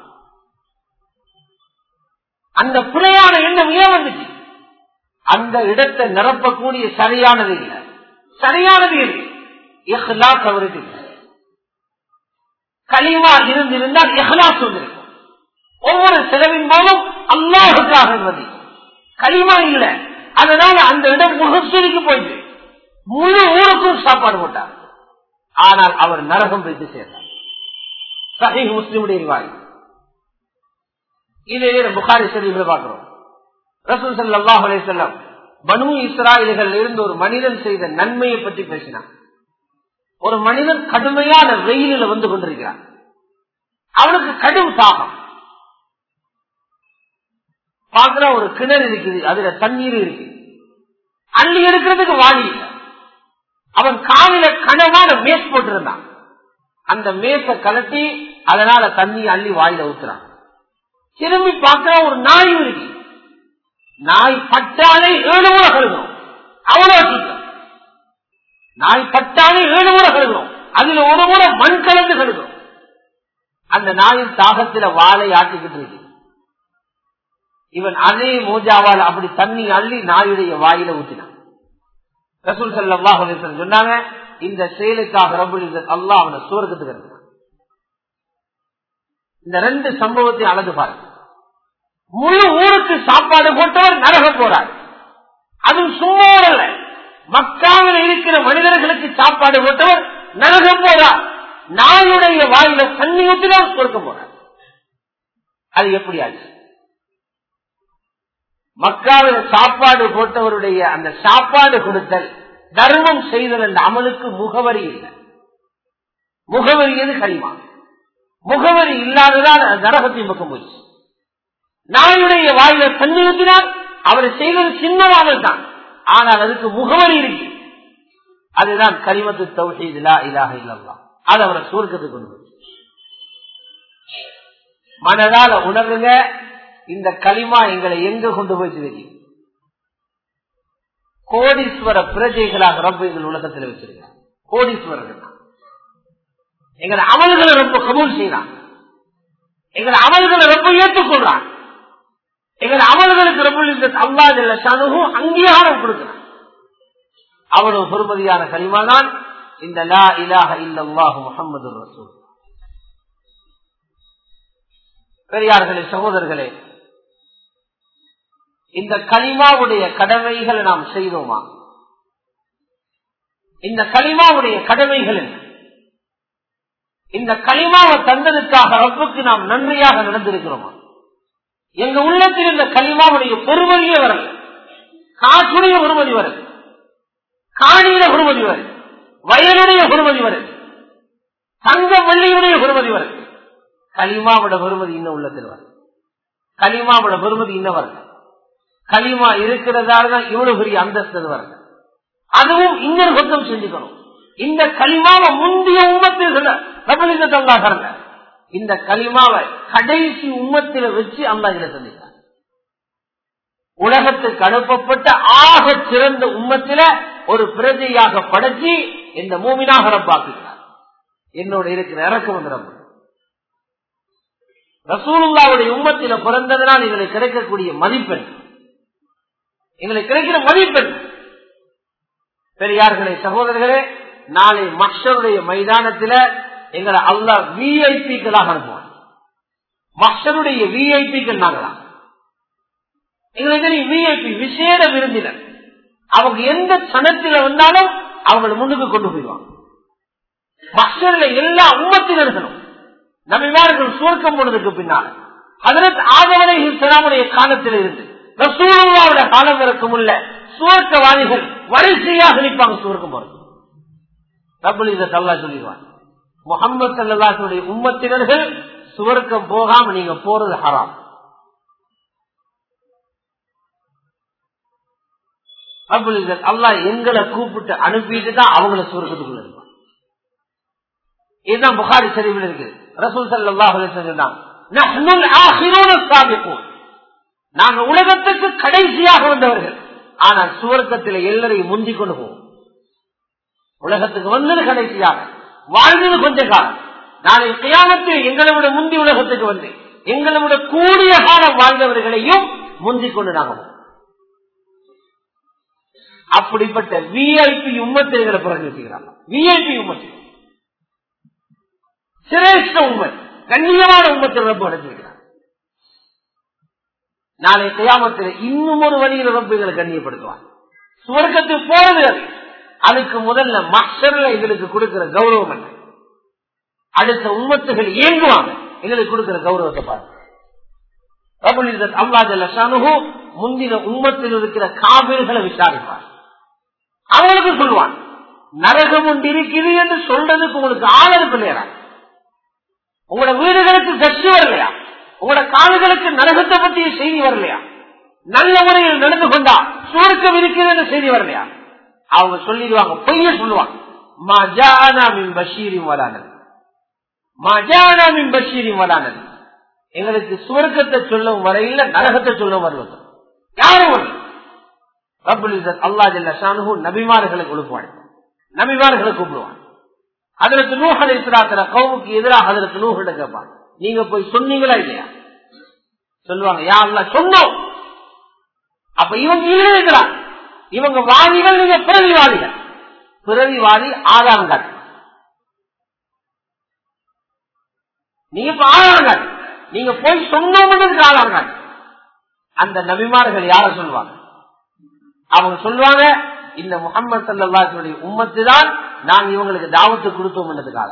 அந்த பிழையான எண்ணம் ஏன் வந்துச்சு அந்த இடத்தை நிரப்பக்கூடிய சரியானது இல்லை சரியானது இல்லை இஹ்லாஸ் அவருக்கு இல்லை களிமா இருந்திருந்தால் இஹ்லாஸ் வந்திருக்கும் ஒவ்வொரு செலவின் போதும் அல்லாஹுக்காக என்பது களிமா இல்லை அதனால அந்த இடம் முகசூரிக்கு போயிட்டு முழு ஊருக்கும் சாப்பாடு போட்டார் ஆனால் அவர் நரகம் வைத்து சேர்ந்தார் சஹி முஸ்லிமுடைய வாய் இதே புகாரி ஷரீஃபில் பார்க்கிறோம் ரசூல் சல்லாஹ் அலிசல்லாம் பனு இஸ்ராயல்கள் இருந்து ஒரு மனிதன் செய்த நன்மையை பற்றி பேசினார் ஒரு மனிதன் கடுமையான வெயிலில் வந்து கொண்டிருக்கிறார் அவனுக்கு கடும் தாகம் பார்க்கிற ஒரு கிணறு இருக்குது அதுல தண்ணீர் இருக்கு அள்ளி எடுக்கிறதுக்கு வாளி இல்லை அவன் காலில கனவான மேஸ் போட்டிருந்தான் அந்த மேச கலட்டி அதனால தண்ணி அள்ளி வாயில ஊத்துறான் திரும்பி பார்க்கிற ஒரு நாய் இருக்கு நாய் பட்டாலே ஏழு முறை கழுகும் அவ்வளவு சீக்கிரம் நாய் பட்டாலே ஏழு முறை கழுகும் அதுல ஒரு முறை மண் கலந்து கழுகும் அந்த நாயின் தாகத்தில வாழை ஆட்டிக்கிட்டு இருக்கு இவன் அதே மோஜாவால் அப்படி தண்ணி அள்ளி நாயுடைய வாயில ஊத்தினான் ரசூல் சல்லாஹ் சொன்னாங்க இந்த செயலுக்காக ரபுல் அல்லாஹ் அவனை சுவர்க்கத்துக்கு இருந்தான் இந்த ரெண்டு சம்பவத்தை அழகு பாருங்க முழு ஊருக்கு சாப்பாடு போட்டவர் நரகம் போறார் அதுவும் சும்மா அல்ல மக்காவில் இருக்கிற மனிதர்களுக்கு சாப்பாடு போட்டவர் நரகம் போறார் நாயுடைய வாயில தண்ணி ஊற்றினால் கொடுக்க போறார் அது எப்படி ஆச்சு மக்காவில் சாப்பாடு போட்டவருடைய அந்த சாப்பாடு கொடுத்தல் தர்மம் செய்தல் என்ற அமலுக்கு முகவரி இல்லை முகவரி எது களிமா முகவரி இல்லாததால் நரகத்தின் பக்கம் போச்சு நாயுடைய வாயில தண்ணி ஊற்றினால் அவர் செய்வது சின்னமாக தான் ஆனால் அதுக்கு முகவரி இருக்கு அதுதான் கரிமத்து தௌஹீதுலா இலாக இல்லல்லா அது அவரை சுருக்கத்துக்கு கொண்டு மனதால உணர்வுங்க இந்த களிமா எங்களை எங்க கொண்டு போய் வைக்க கோடீஸ்வர பிரஜைகளாக ரொம்ப எங்கள் உலகத்தில் வச்சிருக்கிறார் கோடீஸ்வரர்கள் எங்கள் அமல்களை ரொம்ப கபூல் செய்யறான் எங்கள் அமல்களை ரொம்ப ஏற்றுக்கொள்றான் எங்கள் அமல்களுக்கு ரொம்ப இந்த அல்லாத சனுகும் அங்கீகாரம் கொடுக்கிறான் அவ்வளவு பெருமதியான களிமா தான் இந்த லா இலாக இல்லல்லாஹு முகமது ரசூல் பெரியார்களே சகோதரர்களே இந்த களிமாவுடைய கடமைகளை நாம் செய்தோமா இந்த களிமாவுடைய கடமைகள் என்ன இந்த களிமாவை தந்ததுக்காக ரப்புக்கு நாம் நன்றியாக நடந்திருக்கிறோமா எங்க உள்ளத்தில் இந்த களிமாவுடைய பொறுமதியே வரல காற்றுடைய பொறுமதி வருது காணியில பொறுமதி வருது வயலுடைய பொறுமதி வருது தங்க வெள்ளியுடைய பொறுமதி வருது களிமாவோட பெருமதி இன்னும் உள்ளத்தில் வருது களிமாவோட பெருமதி இன்னும் வருது களிமா இருக்கிறதால தான் இவ்வளவு பெரிய அந்தஸ்து வருது அதுவும் இன்னொரு சொத்தம் செஞ்சுக்கணும் இந்த களிமாவை முந்தைய உம்மத்தில் தந்தாங்க இந்த களிமாவை கடைசி உம்மத்தில வச்சு அல்லா இதை தந்திருக்காங்க உலகத்துக்கு அனுப்பப்பட்ட ஆக சிறந்த உம்மத்தில ஒரு பிரஜையாக படைச்சி இந்த மூமினாக ரப்பாக்குகிறார் என்னோட இருக்கிற இறக்கம் வந்து ரப்ப ரசூலுல்லாவுடைய உம்மத்தில பிறந்ததனால் எங்களுக்கு கிடைக்கக்கூடிய மதிப்பெண் எங்களுக்கு கிடைக்கிற மதிப்பெண் பெரியார்களே சகோதரர்களே நாளை மஷருடைய மைதானத்தில் எங்களை அல்லா விஐபிக்களாக அனுப்புவாங்க மஷருடைய விஐபிக்கள் நாங்களாம் எங்களுக்கு விஐபி விசேட விருந்தினர் அவங்க எந்த சனத்தில் வந்தாலும் அவங்களை முன்னுக்கு கொண்டு போயிடுவாங்க மஷர்ல எல்லா உம்மத்தினர்களும் நபிமார்கள் சுவர்க்கம் போனதுக்கு பின்னால் அதற்கு ஆதவனை இஸ்லாமுடைய காலத்தில் இருந்து ரசூலுல்லாவுடைய காலம் வரைக்கும் உள்ள சுவர்க்கவாதிகள் வரிசையாக நிற்பாங்க சுவர்க்கம் போறது ரபுல் இதை தல்லா சொல்லிடுவாங்க முகமது சல்லாசுடைய உம்மத்தினர்கள் சுவர்க்கம் போகாம நீங்க போறது ஹராம் ரபுல் இசத் அல்லா எங்களை கூப்பிட்டு அனுப்பிட்டு தான் அவங்கள சுவர்க்கத்துக்குள்ள இருப்பாங்க இதுதான் புகாரி சரிவில் இருக்கு ரசூல் சல்லாஹ் நாங்க உலகத்துக்கு கடைசியாக வந்தவர்கள் ஆனால் சுவர்க்கத்தில் எல்லாரையும் முந்திக் கொண்டு போவோம் உலகத்துக்கு வந்தது கடைசியாக வாழ்ந்தது கொஞ்ச காலம் நாளை கியாமத்தில் எங்களை விட முந்தி உலகத்துக்கு வந்து எங்களை விட கூடிய காலம் வாழ்ந்தவர்களையும் முந்திக் கொண்டு நாங்கள் அப்படிப்பட்ட விஐபி உம்மத்திகளை பிரகடிக்கிறாங்க விஐபி உம்மத்தில் சிரேஷ்ட உண்மை கண்ணியமான உண்மத்தில் ரொம்ப அடைஞ்சிருக்கிறார் நாளை கையாமத்தில் இன்னும் ஒரு வழியில் ரொம்ப எங்களை கண்ணியப்படுத்துவார் சுவர்க்கத்துக்கு போறது அது அதுக்கு முதல்ல மக்சர்ல எங்களுக்கு கொடுக்கிற கௌரவம் என்ன அடுத்த உண்மத்துகள் இயங்குவாங்க எங்களுக்கு கொடுக்கிற கௌரவத்தை பாருங்க அல்லாஜல்லு முந்தின உண்மத்தில் இருக்கிற காவிர்களை விசாரிப்பார் அவங்களுக்கு சொல்லுவான் நரகம் ஒன்று இருக்குது என்று சொல்றதுக்கு உங்களுக்கு ஆதரவு இல்லையா உங்களோட வீடுகளுக்கு கட்சி வரலையா உங்களோட கால்களுக்கு நரகத்தை பற்றிய செய்தி வரலையா நல்ல முறையில் நடந்து கொண்டா சுருக்கம் இருக்கிறது செய்தி வரலையா அவங்க சொல்லிடுவாங்க பொய்ய சொல்லுவாங்க மஜானாமின் பஷீரின் வரானது மஜானாமின் பஷீரின் வரானது எங்களுக்கு சுவர்க்கத்தை சொல்லும் வரையில நரகத்தை சொல்லும் வருவது யாரும் வரல அல்லா ஜல்லு நபிமார்களுக்கு ஒழுப்புவாங்க நபிமார்களை கூப்பிடுவாங்க அதற்கு நூகலை சிராத்திர கவுமுக்கு எதிராக அதற்கு நூகிட்ட கேட்பாங்க நீங்க போய் சொன்னீங்களா இல்லையா சொல்லுவாங்க யாருல சொன்னோம் அப்ப இவங்க இருக்கிறாங்க இவங்க வாதிகள் நீங்க பிறவிவாதிகள் பிறவிவாதி ஆதாரம் காட்டு நீங்க இப்ப ஆதாரம் காட்டு நீங்க போய் சொன்னோம்ன்றதுக்கு ஆதாரம் காட்டு அந்த நபிமார்கள் யார சொல்லுவாங்க அவங்க சொல்லுவாங்க இந்த முகமது சல்லாசுடைய உம்மத்து தான் நாங்க இவங்களுக்கு தாவத்து கொடுத்தோம் என்றதுக்காக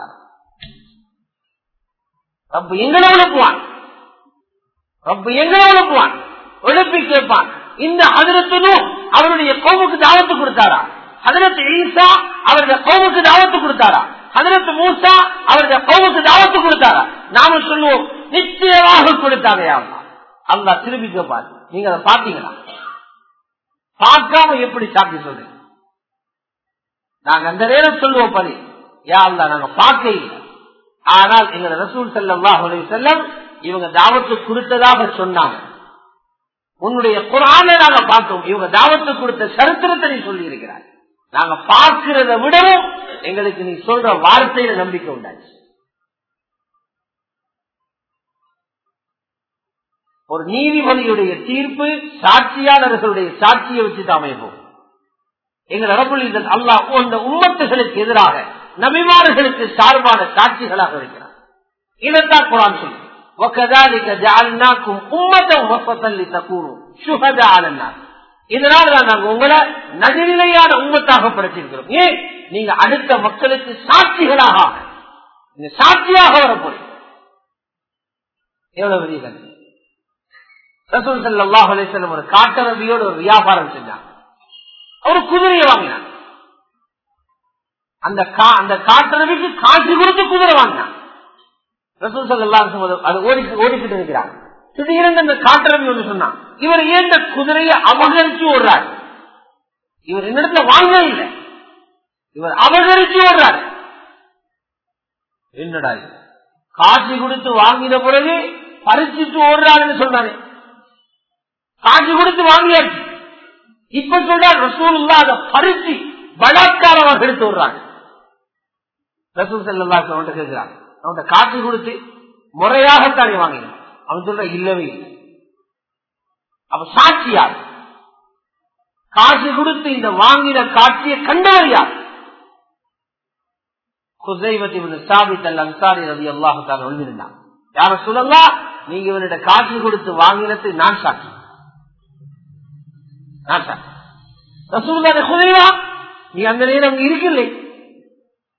ரப்பு எங்களை எழுப்புவான் ரப்பு எங்களை எழுப்புவான் எழுப்பி கேட்பான் இந்த அதிரத்தனும் அவருடைய கோமுக்கு தாவத்து கொடுத்தாரா ஹதரத் ஈசா அவருடைய கோமுக்கு தாவத்து கொடுத்தாரா ஹதரத் மூசா அவருடைய கோமுக்கு தாவத்து கொடுத்தாரா நாம சொல்லுவோம் நிச்சயமாக கொடுத்தாங்க அல்லா திருப்பி கேட்பாரு நீங்க அதை பாத்தீங்களா பார்க்காம எப்படி சாப்பி சொல்றீங்க நாங்க அந்த நேரம் சொல்லுவோம் பணி யாருல நாங்க பார்க்க இல்லை ஆனால் எங்க ரசூல் செல்லம் செல்லம் இவங்க தாவத்து கொடுத்ததாக சொன்னாங்க உன்னுடைய குரான நாங்க பார்த்தோம் இவங்க தாவத்து கொடுத்த சரித்திரத்தை நீ சொல்லி இருக்கிறார் நாங்க பார்க்கிறத விடவும் எங்களுக்கு நீ சொல்ற வார்த்தையில நம்பிக்கை உண்டாச்சு ஒரு நீதிபதியுடைய தீர்ப்பு சாட்சியாளர்களுடைய சாட்சியை வச்சு அமைப்போம் எங்கள் அரபுலிதன் அல்லாஹ் அந்த உம்மத்துகளுக்கு எதிராக நபிமார்களுக்கு சார்பான சாட்சிகளாக இருக்கிறார் இதைத்தான் குரான் சொல்லி وَكَذَلِكَ جَعَلْنَاكُمْ أُمَّةً وَسَطًا لِتَكُونُوا شُهَدَاءَ على الناس இதனால தான் நாங்க உங்களை நடுநிலையான உம்மத்தாக படைச்சிருக்கிறோம் ஏன் நீங்க அடுத்த மக்களுக்கு சாட்சிகளாக நீங்க சாட்சியாக வரப்போறீங்க எவ்வளவு பெரிய கல்வி ரசூல் சல்லாஹ் அலிசல்லம் ஒரு காட்டரபியோடு ஒரு வியாபாரம் செஞ்சாங்க ஒரு குதிரையை வாங்கினான் அந்த அந்த காட்டரபிக்கு காட்சி கொடுத்து குதிரை வாங்கினான் ரசூல் சல்லா அது ஓடி ஓடிக்கிட்டு இருக்கிறாங்க திடீரென்று அந்த காட்டரபி ஒன்று சொன்னான் இவர் ஏன் இந்த குதிரையை அபகரிச்சு ஓடுறார் இவர் என்னிடத்துல வாங்க இல்லை இவர் அபகரிச்சு ஓடுறாரு என்னடா இது காட்சி கொடுத்து வாங்கின பிறகு பறிச்சுட்டு ஓடுறாருன்னு சொல்றாரு காட்சி கொடுத்து வாங்கியாச்சு இப்ப சொல்றார் ரசூல் அதை பறிச்சு பலாத்காரமாக எடுத்து விடுறாங்க ரசூல் செல்லா அவன்கிட்ட கேட்கிறாங்க அவன்கிட்ட காட்சி கொடுத்து முறையாகத்தானே வாங்கினான் அவன் சொல்ற இல்லவே இல்லை அப்ப சாட்சியார் காட்சி கொடுத்து இந்த வாங்கின காட்சியை கண்டவர் யார் யார சொல்லலாம் நீங்க இவனிட காட்சி கொடுத்து வாங்கினது நான் சாட்சி நான் சாட்சி ரசூல்லாத குதிரையா நீ அந்த நேரம் இருக்கல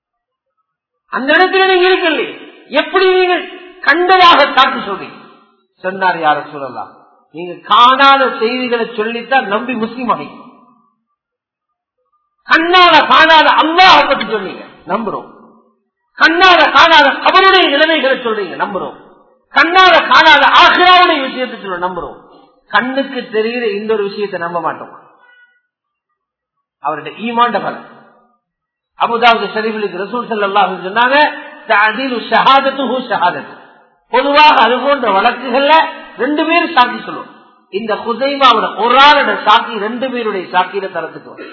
அந்த இடத்துல நீங்க இருக்கல எப்படி நீங்க கண்டதாக காட்டி சொல்றீங்க சொன்னார் யார சொல்லலாம் நீங்க காணாத செய்திகளை சொல்லித்தான் நம்பி முஸ்லீம் ஆகி கண்ணால காணாத அல்லாஹ் பத்தி சொன்னீங்க நம்புறோம் கண்ணால காணாத அவருடைய நிலைமைகளை சொல்றீங்க நம்புறோம் கண்ணால காணாத ஆசிராவுடைய விஷயத்தை சொல்ல நம்புறோம் கண்ணுக்கு தெரிகிற இந்த ஒரு விஷயத்தை நம்ப மாட்டோம் அவருடைய ஈமாண்ட பலம் அபுதாவது ஷரீஃபுக்கு ரசூல் சல்லாஹ் சொன்னாங்க பொதுவாக அது போன்ற வழக்குகள்ல ரெண்டு பேரும் சாட்சி சொல்லுவோம் இந்த குதைமாவோட ஒரு ஆளோட சாக்கி ரெண்டு பேருடைய சாக்கியில தரத்துக்கு வரும்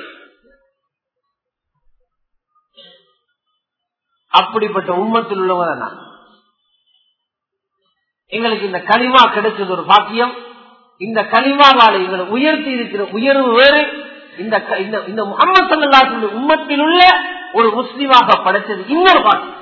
அப்படிப்பட்ட உண்மத்தில் உள்ளவங்க நான் எங்களுக்கு இந்த களிமா கிடைச்சது ஒரு பாக்கியம் இந்த களிமாவால எங்களை உயர்த்தி இருக்கிற உயர்வு வேறு இந்த இந்த முகமது சல்லாஹுடைய உம்மத்தில் உள்ள ஒரு முஸ்லீமாக படைத்தது இன்னொரு பாக்கியம்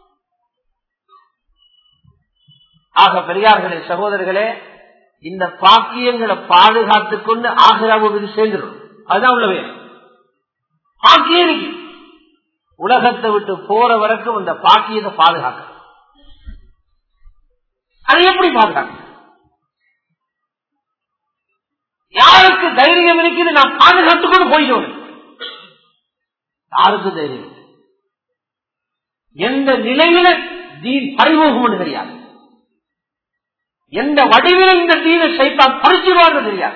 ஆக பெரியார்களே சகோதரர்களே இந்த பாக்கியங்களை பாதுகாத்துக் கொண்டு ஆகிராவுக்கு சேர்ந்துடும் அதுதான் உள்ள வேணும் பாக்கியம் இருக்கு உலகத்தை விட்டு போற வரைக்கும் இந்த பாக்கியத்தை பாதுகாக்க அதை எப்படி பாதுகாக்க யாருக்கு தைரியம் இருக்குது நான் பாதுகாத்துக் கொண்டு போயிடுவேன் யாருக்கு தைரியம் எந்த நிலையில தீன் பறிமுகம் தெரியாது எந்த வடிவில் இந்த தீன சைத்தான் பறிச்சுவான்னு தெரியாது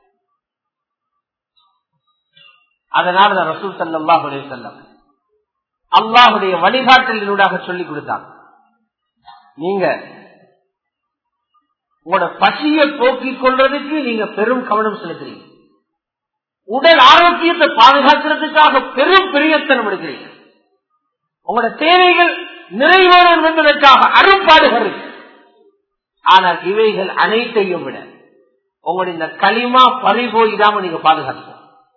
அதனால தான் ரசூல் சல்லாஹ் செல்லம் அல்லாஹுடைய வழிகாட்டலினூடாக சொல்லிக் கொடுத்தாங்க நீங்க உங்களோட பசியை போக்கிக் கொள்றதுக்கு நீங்க பெரும் கவனம் செலுத்துறீங்க உடல் ஆரோக்கியத்தை பாதுகாக்கிறதுக்காக பெரும் பிரியத்தனம் எடுக்கிறீங்க உங்களோட தேவைகள் நிறைவேறும் என்பதற்காக அரும்பாடுகள் இருக்கு ஆனால் இவைகள் அனைத்தையும் விட உங்களுடைய இந்த களிமா பறிபோயிடாம நீங்க பாதுகாக்கணும்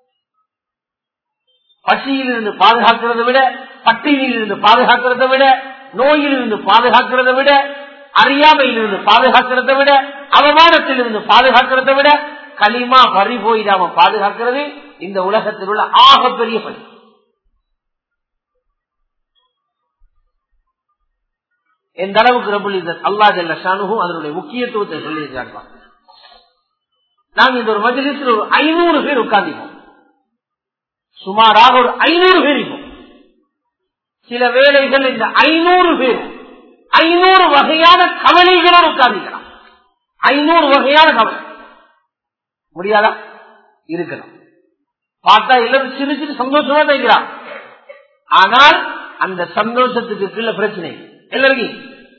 பசியிலிருந்து பாதுகாக்கிறதை விட பட்டினியிலிருந்து பாதுகாக்கிறதை விட நோயிலிருந்து பாதுகாக்கிறதை விட அறியாமையிலிருந்து பாதுகாக்கிறதை விட அவமானத்திலிருந்து பாதுகாக்கிறதை விட களிமா வரி போயிடாம பாதுகாக்கிறது இந்த உலகத்தில் உள்ள ஆகப்பெரிய பணி எந்த அளவுக்கு ரபுல் அல்லா ஜல்ல ஷானுகும் அதனுடைய முக்கியத்துவத்தை சொல்லியிருக்காங்க நாங்க இந்த ஒரு மஜலிஸில் ஒரு ஐநூறு பேர் உட்கார்ந்திப்போம் சுமாராக ஒரு ஐநூறு பேர் இருக்கும் சில வேலைகள் இந்த ஐநூறு பேர் ஐநூறு வகையான கவலைகளோடு உட்கார்ந்துக்கலாம் ஐநூறு வகையான கவலை முடியாதா இருக்கலாம் பார்த்தா எல்லாரும் சிறு சிறு சந்தோஷமா தைக்கிறான் ஆனால் அந்த சந்தோஷத்துக்கு கீழே பிரச்சனை எல்லாருக்கும்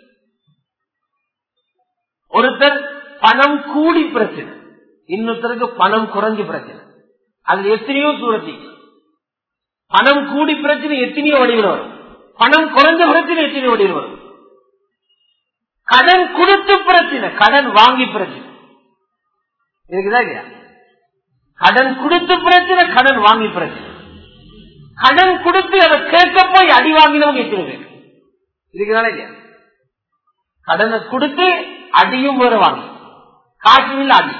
ஒருத்தர் பணம் கூடி பிரச்சனை இன்னொருத்தருக்கு பணம் குறைஞ்சு பிரச்சனை அதுல எத்தனையோ சூழத்தி பணம் கூடி பிரச்சனை எத்தனையோ வடிவில் வரும் பணம் குறைஞ்ச பிரச்சனை எத்தனையோ வடிவில் வரும் கடன் கொடுத்து பிரச்சனை கடன் வாங்கி பிரச்சனை இருக்குதா இல்லையா கடன் கொடுத்து பிரச்சனை கடன் வாங்கி பிரச்சனை கடன் கொடுத்து அதை கேட்க போய் அடி வாங்கினவங்க எத்தனை பேர் இருக்குதானே இல்லையா கடனை கொடுத்து அடியும் வேற வாங்கி காசுமில்ல அடி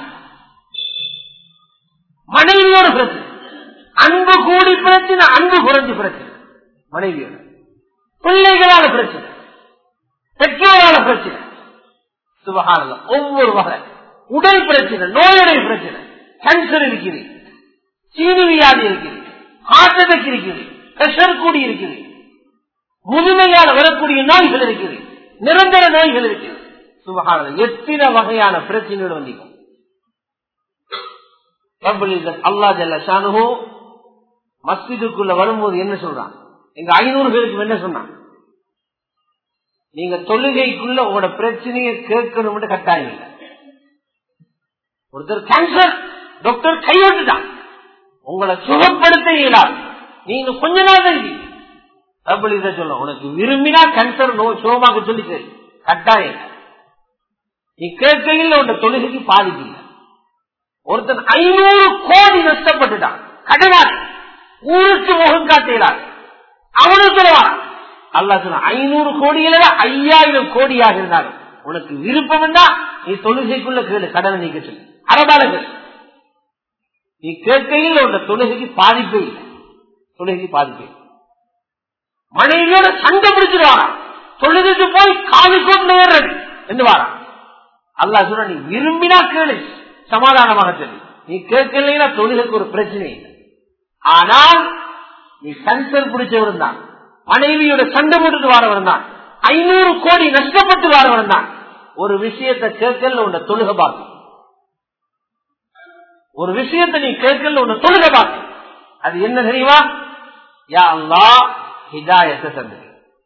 மனைவியோட பிரச்சனை அன்பு கூடி பிரச்சனை அன்பு குறைஞ்சு பிரச்சனை மனைவியோட பிள்ளைகளால பிரச்சனை பெற்றோரால பிரச்சனை சுபகாரம் ஒவ்வொரு வகை உடல் பிரச்சனை நோயுடைய பிரச்சனை கேன்சர் இருக்குது சீனி வியாதி இருக்குது ஹார்ட் அட்டாக் இருக்குது பிரஷர் கூடி இருக்குது முதுமையால் வரக்கூடிய நோய்கள் இருக்குது நிரந்தர நோய்கள் இருக்குது சுபகாரம் எத்தனை வகையான பிரச்சனையோடு வந்தீங்க அல்லா ஜல்ல ஷானுஹோ மஸ்ஜிதுக்குள்ள வரும்போது என்ன சொல்றான் எங்க ஐநூறு பேருக்கு என்ன சொன்னான் நீங்க தொழுகைக்குள்ள உங்களோட பிரச்சனையை கேட்கணும் கட்டாயம் இல்லை ஒருத்தர் கேன்சர் டாக்டர் கைவிட்டுட்டான் உங்களை சுகப்படுத்த இயலாது நீங்க கொஞ்ச நாள் தான் அப்படி இதை சொல்ல உனக்கு விரும்பினா கேன்சர் நோய் சுகமாக சொல்லி சரி கட்டாயம் நீ கேட்கையில் உன் தொழுகைக்கு பாதிக்கல ஒருத்தன் ஐநூறு கோடி நஷ்டப்பட்டுட்டான் கடனால் ஊருக்கு முகம் காட்டுகிறார் அவனுக்கு சொல்லுவான் அல்லா சொன்ன ஐநூறு கோடியில ஐயாயிரம் கோடியாக இருந்தாலும் உனக்கு விருப்பம் என்றா நீ தொழுகைக்குள்ள கேளு கடனை நீக்க சொல்லு அரபால கேளு நீ கேட்கையில் உள்ள தொழுகைக்கு பாதிப்பே இல்லை தொழுகைக்கு பாதிப்பே மனைவியோட சண்டை பிடிச்சிருவாரா தொழுகைக்கு போய் காவி கொண்டு ஏறது என்று வாரா அல்லா சொல்ற நீ விரும்பினா கேளு சமாதானமாக சொல்லு நீ கேட்கலைன்னா தொழிலுக்கு ஒரு பிரச்சனை இல்லை ஆனால் நீ கன்சர் பிடிச்சவன் தான் மனைவியோட சண்டை போட்டுட்டு வரவன் தான் ஐநூறு கோடி நஷ்டப்பட்டு வரவன் தான் ஒரு விஷயத்தை கேட்கல உன்னை தொழுக பார்க்கும் ஒரு விஷயத்தை நீ கேட்கல உன்னை தொழுக பார்க்கும் அது என்ன தெரியுமா யா அல்லா ஹிதாயத்தை தந்து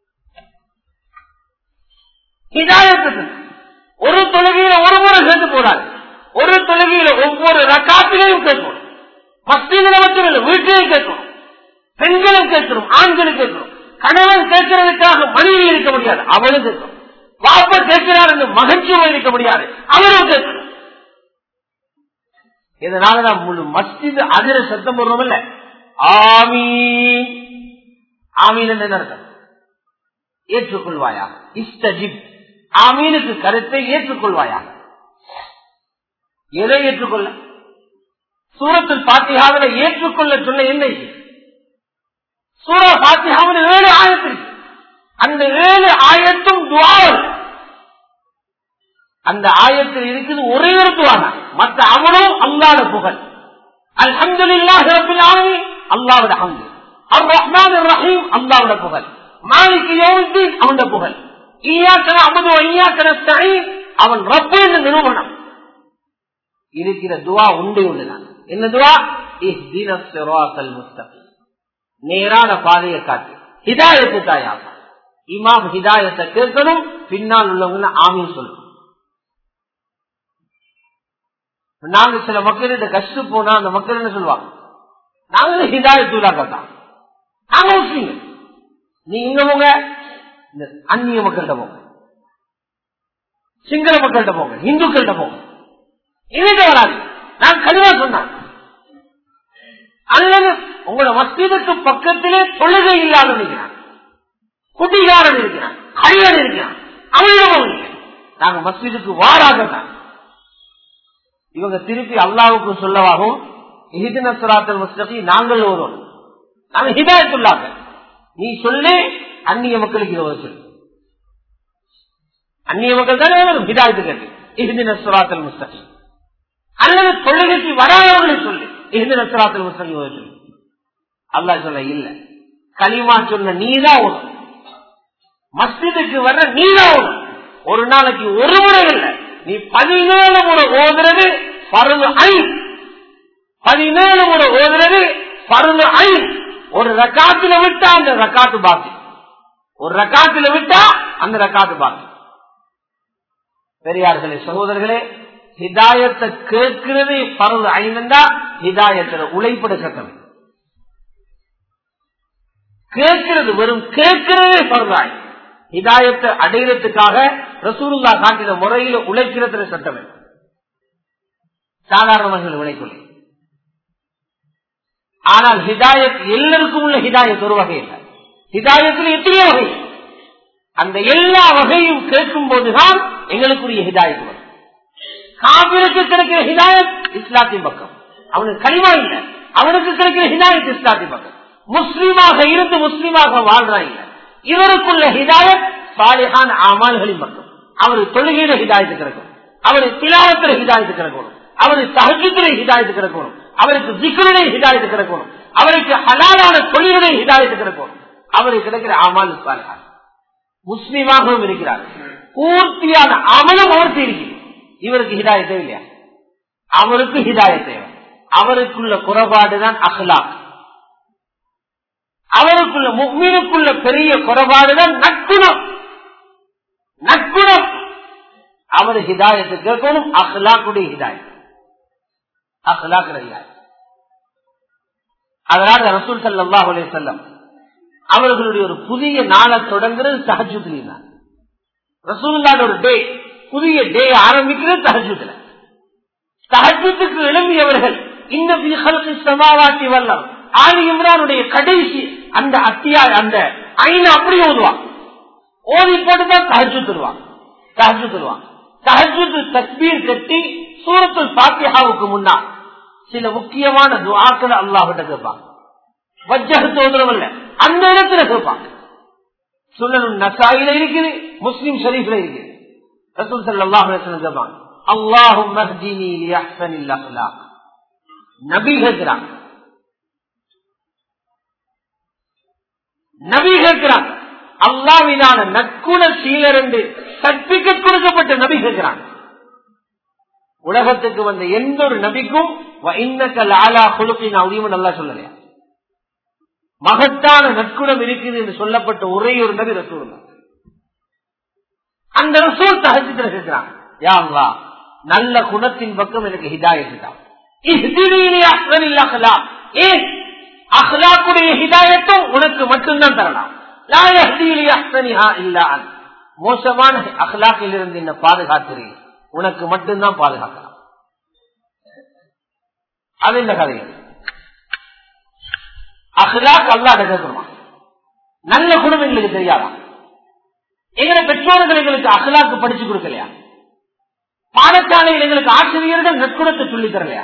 ஹிதாயத்தை தந்து ஒரு தொழுகையில ஒரு முறை கேட்டு போறாரு ஒரு தொழுகையில ஒவ்வொரு ரக்காத்திலையும் கேட்கணும் மத்தியில வச்சு வீட்டிலையும் கேட்கணும் பெண்களும் கேட்கணும் ஆண்களும் கேட்கணும் கணவன் கேட்கறதுக்காக மனைவி இருக்க முடியாது அவளும் கேட்கணும் பாப்பா கேட்கிறார் என்று மகிழ்ச்சியும் இருக்க முடியாது அவரும் கேட்கணும் இதனாலதான் முழு மஸ்ஜித் அதிர சத்தம் போடுறோம் இல்ல ஆமீன் ஆமீன் என்ன அர்த்தம் ஏற்றுக்கொள்வாயா இஸ்தஜிப் ஆமீனுக்கு கருத்தை ஏற்றுக்கொள்வாயா எதை ஏற்றுக்கொள்ள சூரத்தில் பாத்தியாவில் ஏற்றுக்கொள்ள சொல்ல என்ன சூர பாத்தியாவில் ஏழு ஆயத்தில் அந்த ஏழு ஆயத்தும் துவாவல் அந்த ஆயத்தில் இருக்குது ஒரே ஒரு துவான மற்ற அவனும் அல்லாத புகழ் அல்ஹம்துலில்லா சிறப்பில் ஆனவி அல்லாவோட ஹம்து அர் ரஹ்மான் ரஹீம் அல்லாவோட புகழ் மாலிக்கு யோகத்தின் அவனோட புகழ் ஈயாக்கன அமது ஐயாக்கன தகை அவன் ரப்பு என்ற நிறுவனம் இருக்கிற துவா உண்டு உள்ளதான் என்ன துவா இஹ்தின சிராத்தல் முஸ்தகீம் நேரான பாதையை காட்டு ஹிதாயத்து தாயா இமாம் ஹிதாயத்தை கேட்கணும் பின்னால் உள்ளவங்க ஆமீன் சொல்லணும் நாங்க சில மக்கள்கிட்ட கஷ்டம் போனா அந்த மக்கள் என்ன சொல்லுவாங்க நாங்க ஹிதாயத்துலா கேட்டான் நாங்க முஸ்லீம் நீங்க இங்க போங்க இந்த அந்நிய மக்கள்கிட்ட போங்க சிங்கள மக்கள்கிட்ட போங்க இந்துக்கள்கிட்ட போங்க எங்கிட்ட வராது நான் கழிவா சொன்னேன் அல்லது உங்களோட மஸ்ஜிதுக்கு பக்கத்திலே தொழுகை இல்லாத இருக்கிறான் குட்டிகாரன் இருக்கிறான் கழிவன் இருக்கிறான் அவங்களும் நாங்க மஸ்ஜிதுக்கு வாராக இவங்க திருப்பி அல்லாவுக்கு சொல்லவாகும் ஹிதினசுராத்தல் முஸ்தகி நாங்கள் ஒருவன் நாங்க ஹிதாயத்துள்ளாங்க நீ சொல்லு அந்நிய மக்களுக்கு இதை சொல்லு அந்நிய மக்கள் தானே வரும் ஹிதாயத்து கேட்டு இஹிதினசுராத்தல் முஸ்தகி அல்லது தொழுகைக்கு வராதவர்களை சொல்லு இஹிதினசுராத்தல் முஸ்தகி சொல்லு அல்லா சொல்ல இல்ல களிமா சொன்ன நீதான் ஒன்று மஸ்ஜிதுக்கு வர்ற நீதான் ஒன்று ஒரு நாளைக்கு ஒரு முறை இல்லை நீ பதினேழு முறை ஓதுறது பருது ஐ பதினேழு முறை ஓதுறது பருது ஐ ஒரு ரக்காத்துல விட்டா அந்த ரக்காத்து பாக்கி ஒரு ரக்காத்துல விட்டா அந்த ரக்காத்து பாக்கி பெரியார்களே சகோதரர்களே ஹிதாயத்தை கேட்கிறது பருது ஐந்தா ஹிதாயத்துல உழைப்பட கட்டணம் கேட்கிறது வெறும் கேட்கிறதே பருதாய் ஹிதாயத்தை அடையிறதுக்காக ரசூலுல்லா காட்டின முறையில உழைக்கிறதுல சட்டம் சாதாரணமாக உழைக்கொள்ள ஆனால் ஹிதாயத் எல்லாருக்கும் உள்ள ஹிதாயத் ஒரு வகை இல்லை ஹிதாயத்தில் எத்தனையோ வகை அந்த எல்லா வகையும் கேட்கும் போதுதான் எங்களுக்குரிய ஹிதாயத் வரும் காவிருக்கு கிடைக்கிற ஹிதாயத் இஸ்லாத்தின் பக்கம் அவனுக்கு கனிமா இல்லை அவனுக்கு கிடைக்கிற ஹிதாயத் இஸ்லாத்தின் பக்கம் முஸ்லீமாக இருந்து முஸ்லீமாக வாழ்றான் இல்லை இவருக்குள்ள ஹிதாயத் சாலிஹான அமால்களின் பக்கம் அவரு தொழுகையில ஹிதாயத்து கிடைக்கும் அவரு திலாவத்துல ஹிதாயத்து கிடைக்கணும் அவரு சகஜத்துல ஹிதாயத்து கிடைக்கணும் அவருக்கு திக்குடைய ஹிதாயத்து கிடைக்கணும் அவருக்கு ஹலாலான தொழிலுடைய ஹிதாயத்து கிடைக்கணும் அவருக்கு கிடைக்கிற அமால் சாலிஹான் முஸ்லீமாகவும் இருக்கிறார் பூர்த்தியான அமலும் அவருக்கு இருக்கிறது இவருக்கு ஹிதாயத்தே இல்லையா அவருக்கு ஹிதாயத் தேவை அவருக்குள்ள குறைபாடுதான் அஹ்லாக் அவருக்குள்ள முக்மீனுக்குள்ள பெரிய குறைபாடுதான் நட்புணம் நட்புணம் அவர் ஹிதாயத்து கேட்கணும் அஹ்லாக்குடைய ஹிதாயத் அஹ்லாக் ஹிதாயத் அதனால ரசூல் சல்லா அலே செல்லம் அவர்களுடைய ஒரு புதிய நாளை தொடங்குறது தஹஜுத்ல ரசூல்லாட ஒரு டே புதிய டே ஆரம்பிக்கிறது தஹஜுத்ல தஹஜுத்துக்கு எழும்பியவர்கள் இந்த சமாவாட்டி வல்லம் ஆலி இம்ரானுடைய கடைசி அந்த அத்தியாய அந்த ஐநா அப்படி ஓதுவான் ஓதி போட்டுதான் தஹஜு தருவான் தஹஜு தருவான் தஹஜு தக்பீர் கட்டி சூரத்துல் பாத்தியாவுக்கு முன்னால் சில முக்கியமான துவாக்களை அல்லாஹிட்ட கேட்பாங்க வஜ்ஜகத்து ஓதுறவல்ல அந்த இடத்துல கேட்பாங்க சுல்லனு நசாயில இருக்குது முஸ்லிம் ஷரீஃப்ல இருக்குது ரசூல் சல்லாஹ் கேட்பாங்க அல்லாஹும் மஹ்தினி லியஹ்சனில் அஹ்லாக் நபி கேட்கிறான் நபி கேட்கிறான் அல்லாவினான நற்குண சீலர் என்று சர்டிபிகேட் கொடுக்கப்பட்ட நபி கேட்கிறான் உலகத்துக்கு வந்த எந்த ஒரு நபிக்கும் இன்னக்கல் ஆலா குழுப்பின் அவதியும் நல்லா சொல்லலையா மகத்தான நற்குணம் இருக்குது என்று சொல்லப்பட்ட ஒரே ஒரு நபி ரசூல் அந்த ரசூல் தகஜத்தில் இருக்கிறான் யா அல்லா நல்ல குணத்தின் பக்கம் எனக்கு ஹிதாயத்துதான் ஏன் அஹ்லாக்குடைய ஹிதாயத்தும் உனக்கு மட்டும்தான் தரலாம் மோசமான அஹ்லாக்கில் இருந்து என்ன பாதுகாக்கிறேன் உனக்கு மட்டும்தான் பாதுகாக்கலாம் அது இந்த கதை அஹ்லாக் அல்லா கேட்கணுமா நல்ல குணம் எங்களுக்கு தெரியாதா எங்களை பெற்றோர்கள் எங்களுக்கு அகலாக்கு படிச்சு கொடுக்கலையா பாடசாலையில் எங்களுக்கு ஆசிரியர்கள் நற்குணத்தை சொல்லி தரலையா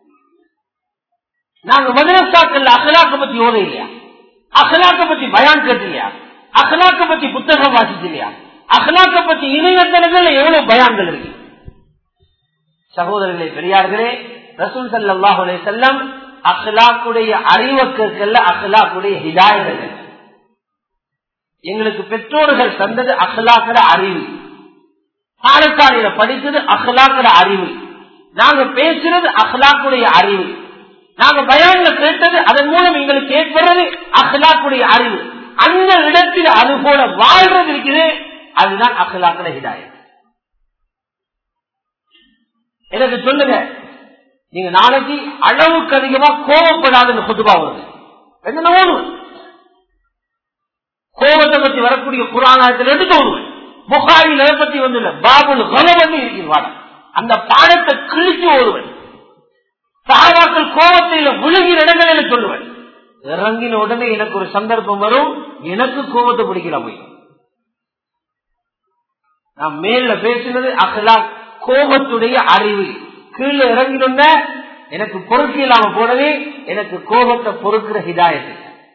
நாங்க மதுரசாக்கள் அகலாக்க பத்தி ஓத இல்லையா அகலாக்க பத்தி பயான் கேட்டில்லையா அகலாக்க பத்தி புத்தகம் வாசிச்சு இல்லையா அகலாக்க பத்தி இணையத்தனங்கள் எவ்வளவு பயான்கள் இருக்கு சகோதரர்களே பெரியார்களே ரசூல் சல்லாஹ் செல்லம் அஹ்லாக்குடைய அறிவை கேட்கல அஹ்லாக்குடைய ஹிதாயர்கள் எங்களுக்கு பெற்றோர்கள் தந்தது அஹ்லாக்கிற அறிவு பாடசாலையில படித்தது அஹ்லாக்கிற அறிவு நாங்க பேசுறது அஹ்லாக்குடைய அறிவு நாங்க பயான்ல கேட்டது அதன் மூலம் எங்களுக்கு ஏற்படுறது அஹ்லாக்குடைய அறிவு அந்த இடத்தில் அது போல வாழ்றது இருக்குது அதுதான் அஹ்லாக்கிற ஹிதாயம் எனக்கு சொல்லுங்க நீங்க நாளைக்கு அளவுக்கு அதிகமா கோபப்படாதுன்னு பொதுவா வருது என்ன ஓடுவேன் கோபத்தை பத்தி வரக்கூடிய புராணத்தில் எடுத்து ஓடுவேன் புகாரில் எதை பத்தி வந்து பாபுல் கலவன்னு இருக்கிறான் அந்த பாடத்தை கிழிச்சு ஓடுவேன் சாதாக்கள் கோபத்தில் விழுகிற இடங்களில் சொல்லுவேன் இறங்கின உடனே எனக்கு ஒரு சந்தர்ப்பம் வரும் எனக்கு கோபத்தை பிடிக்கிற போய் நான் மேல பேசினது அகலா கோபத்துடைய அறிவு கீழே இறங்கின எனக்கு பொறுக்க இல்லாம போனவே எனக்கு கோபத்தை பொறுக்கிற ஹிதாயத்து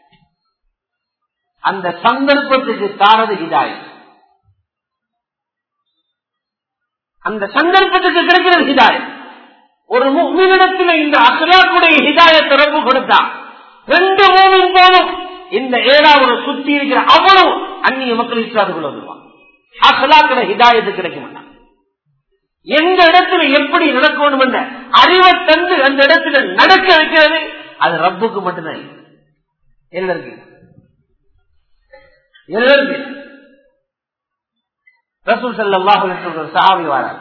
அந்த சந்தர்ப்பத்துக்கு தாரது ஹிதாயம் அந்த சந்தர்ப்பத்துக்கு கிடைக்கிறது ஹிதாயம் ஒரு முக்மீனிடத்தில் இந்த அசலாக்குடைய ஹிதாய தொடர்பு கொடுத்தா ரெண்டு மூணும் போதும் இந்த ஏழாவது சுத்தி இருக்கிற அவ்வளவு அந்நிய மக்கள் இஸ்லாத்துக்குள்ள வந்துருவான் அசலாக்கிற ஹிதாயத்து கிடைக்க மாட்டான் எந்த இடத்துல எப்படி நடக்கணும் என்ற அறிவை தந்து அந்த இடத்துல நடக்க வைக்கிறது அது ரப்புக்கு மட்டும்தான் எல்லாருக்கும் எல்லாருக்கும் ரசூல் சல்லாஹ் சாவி வாரார்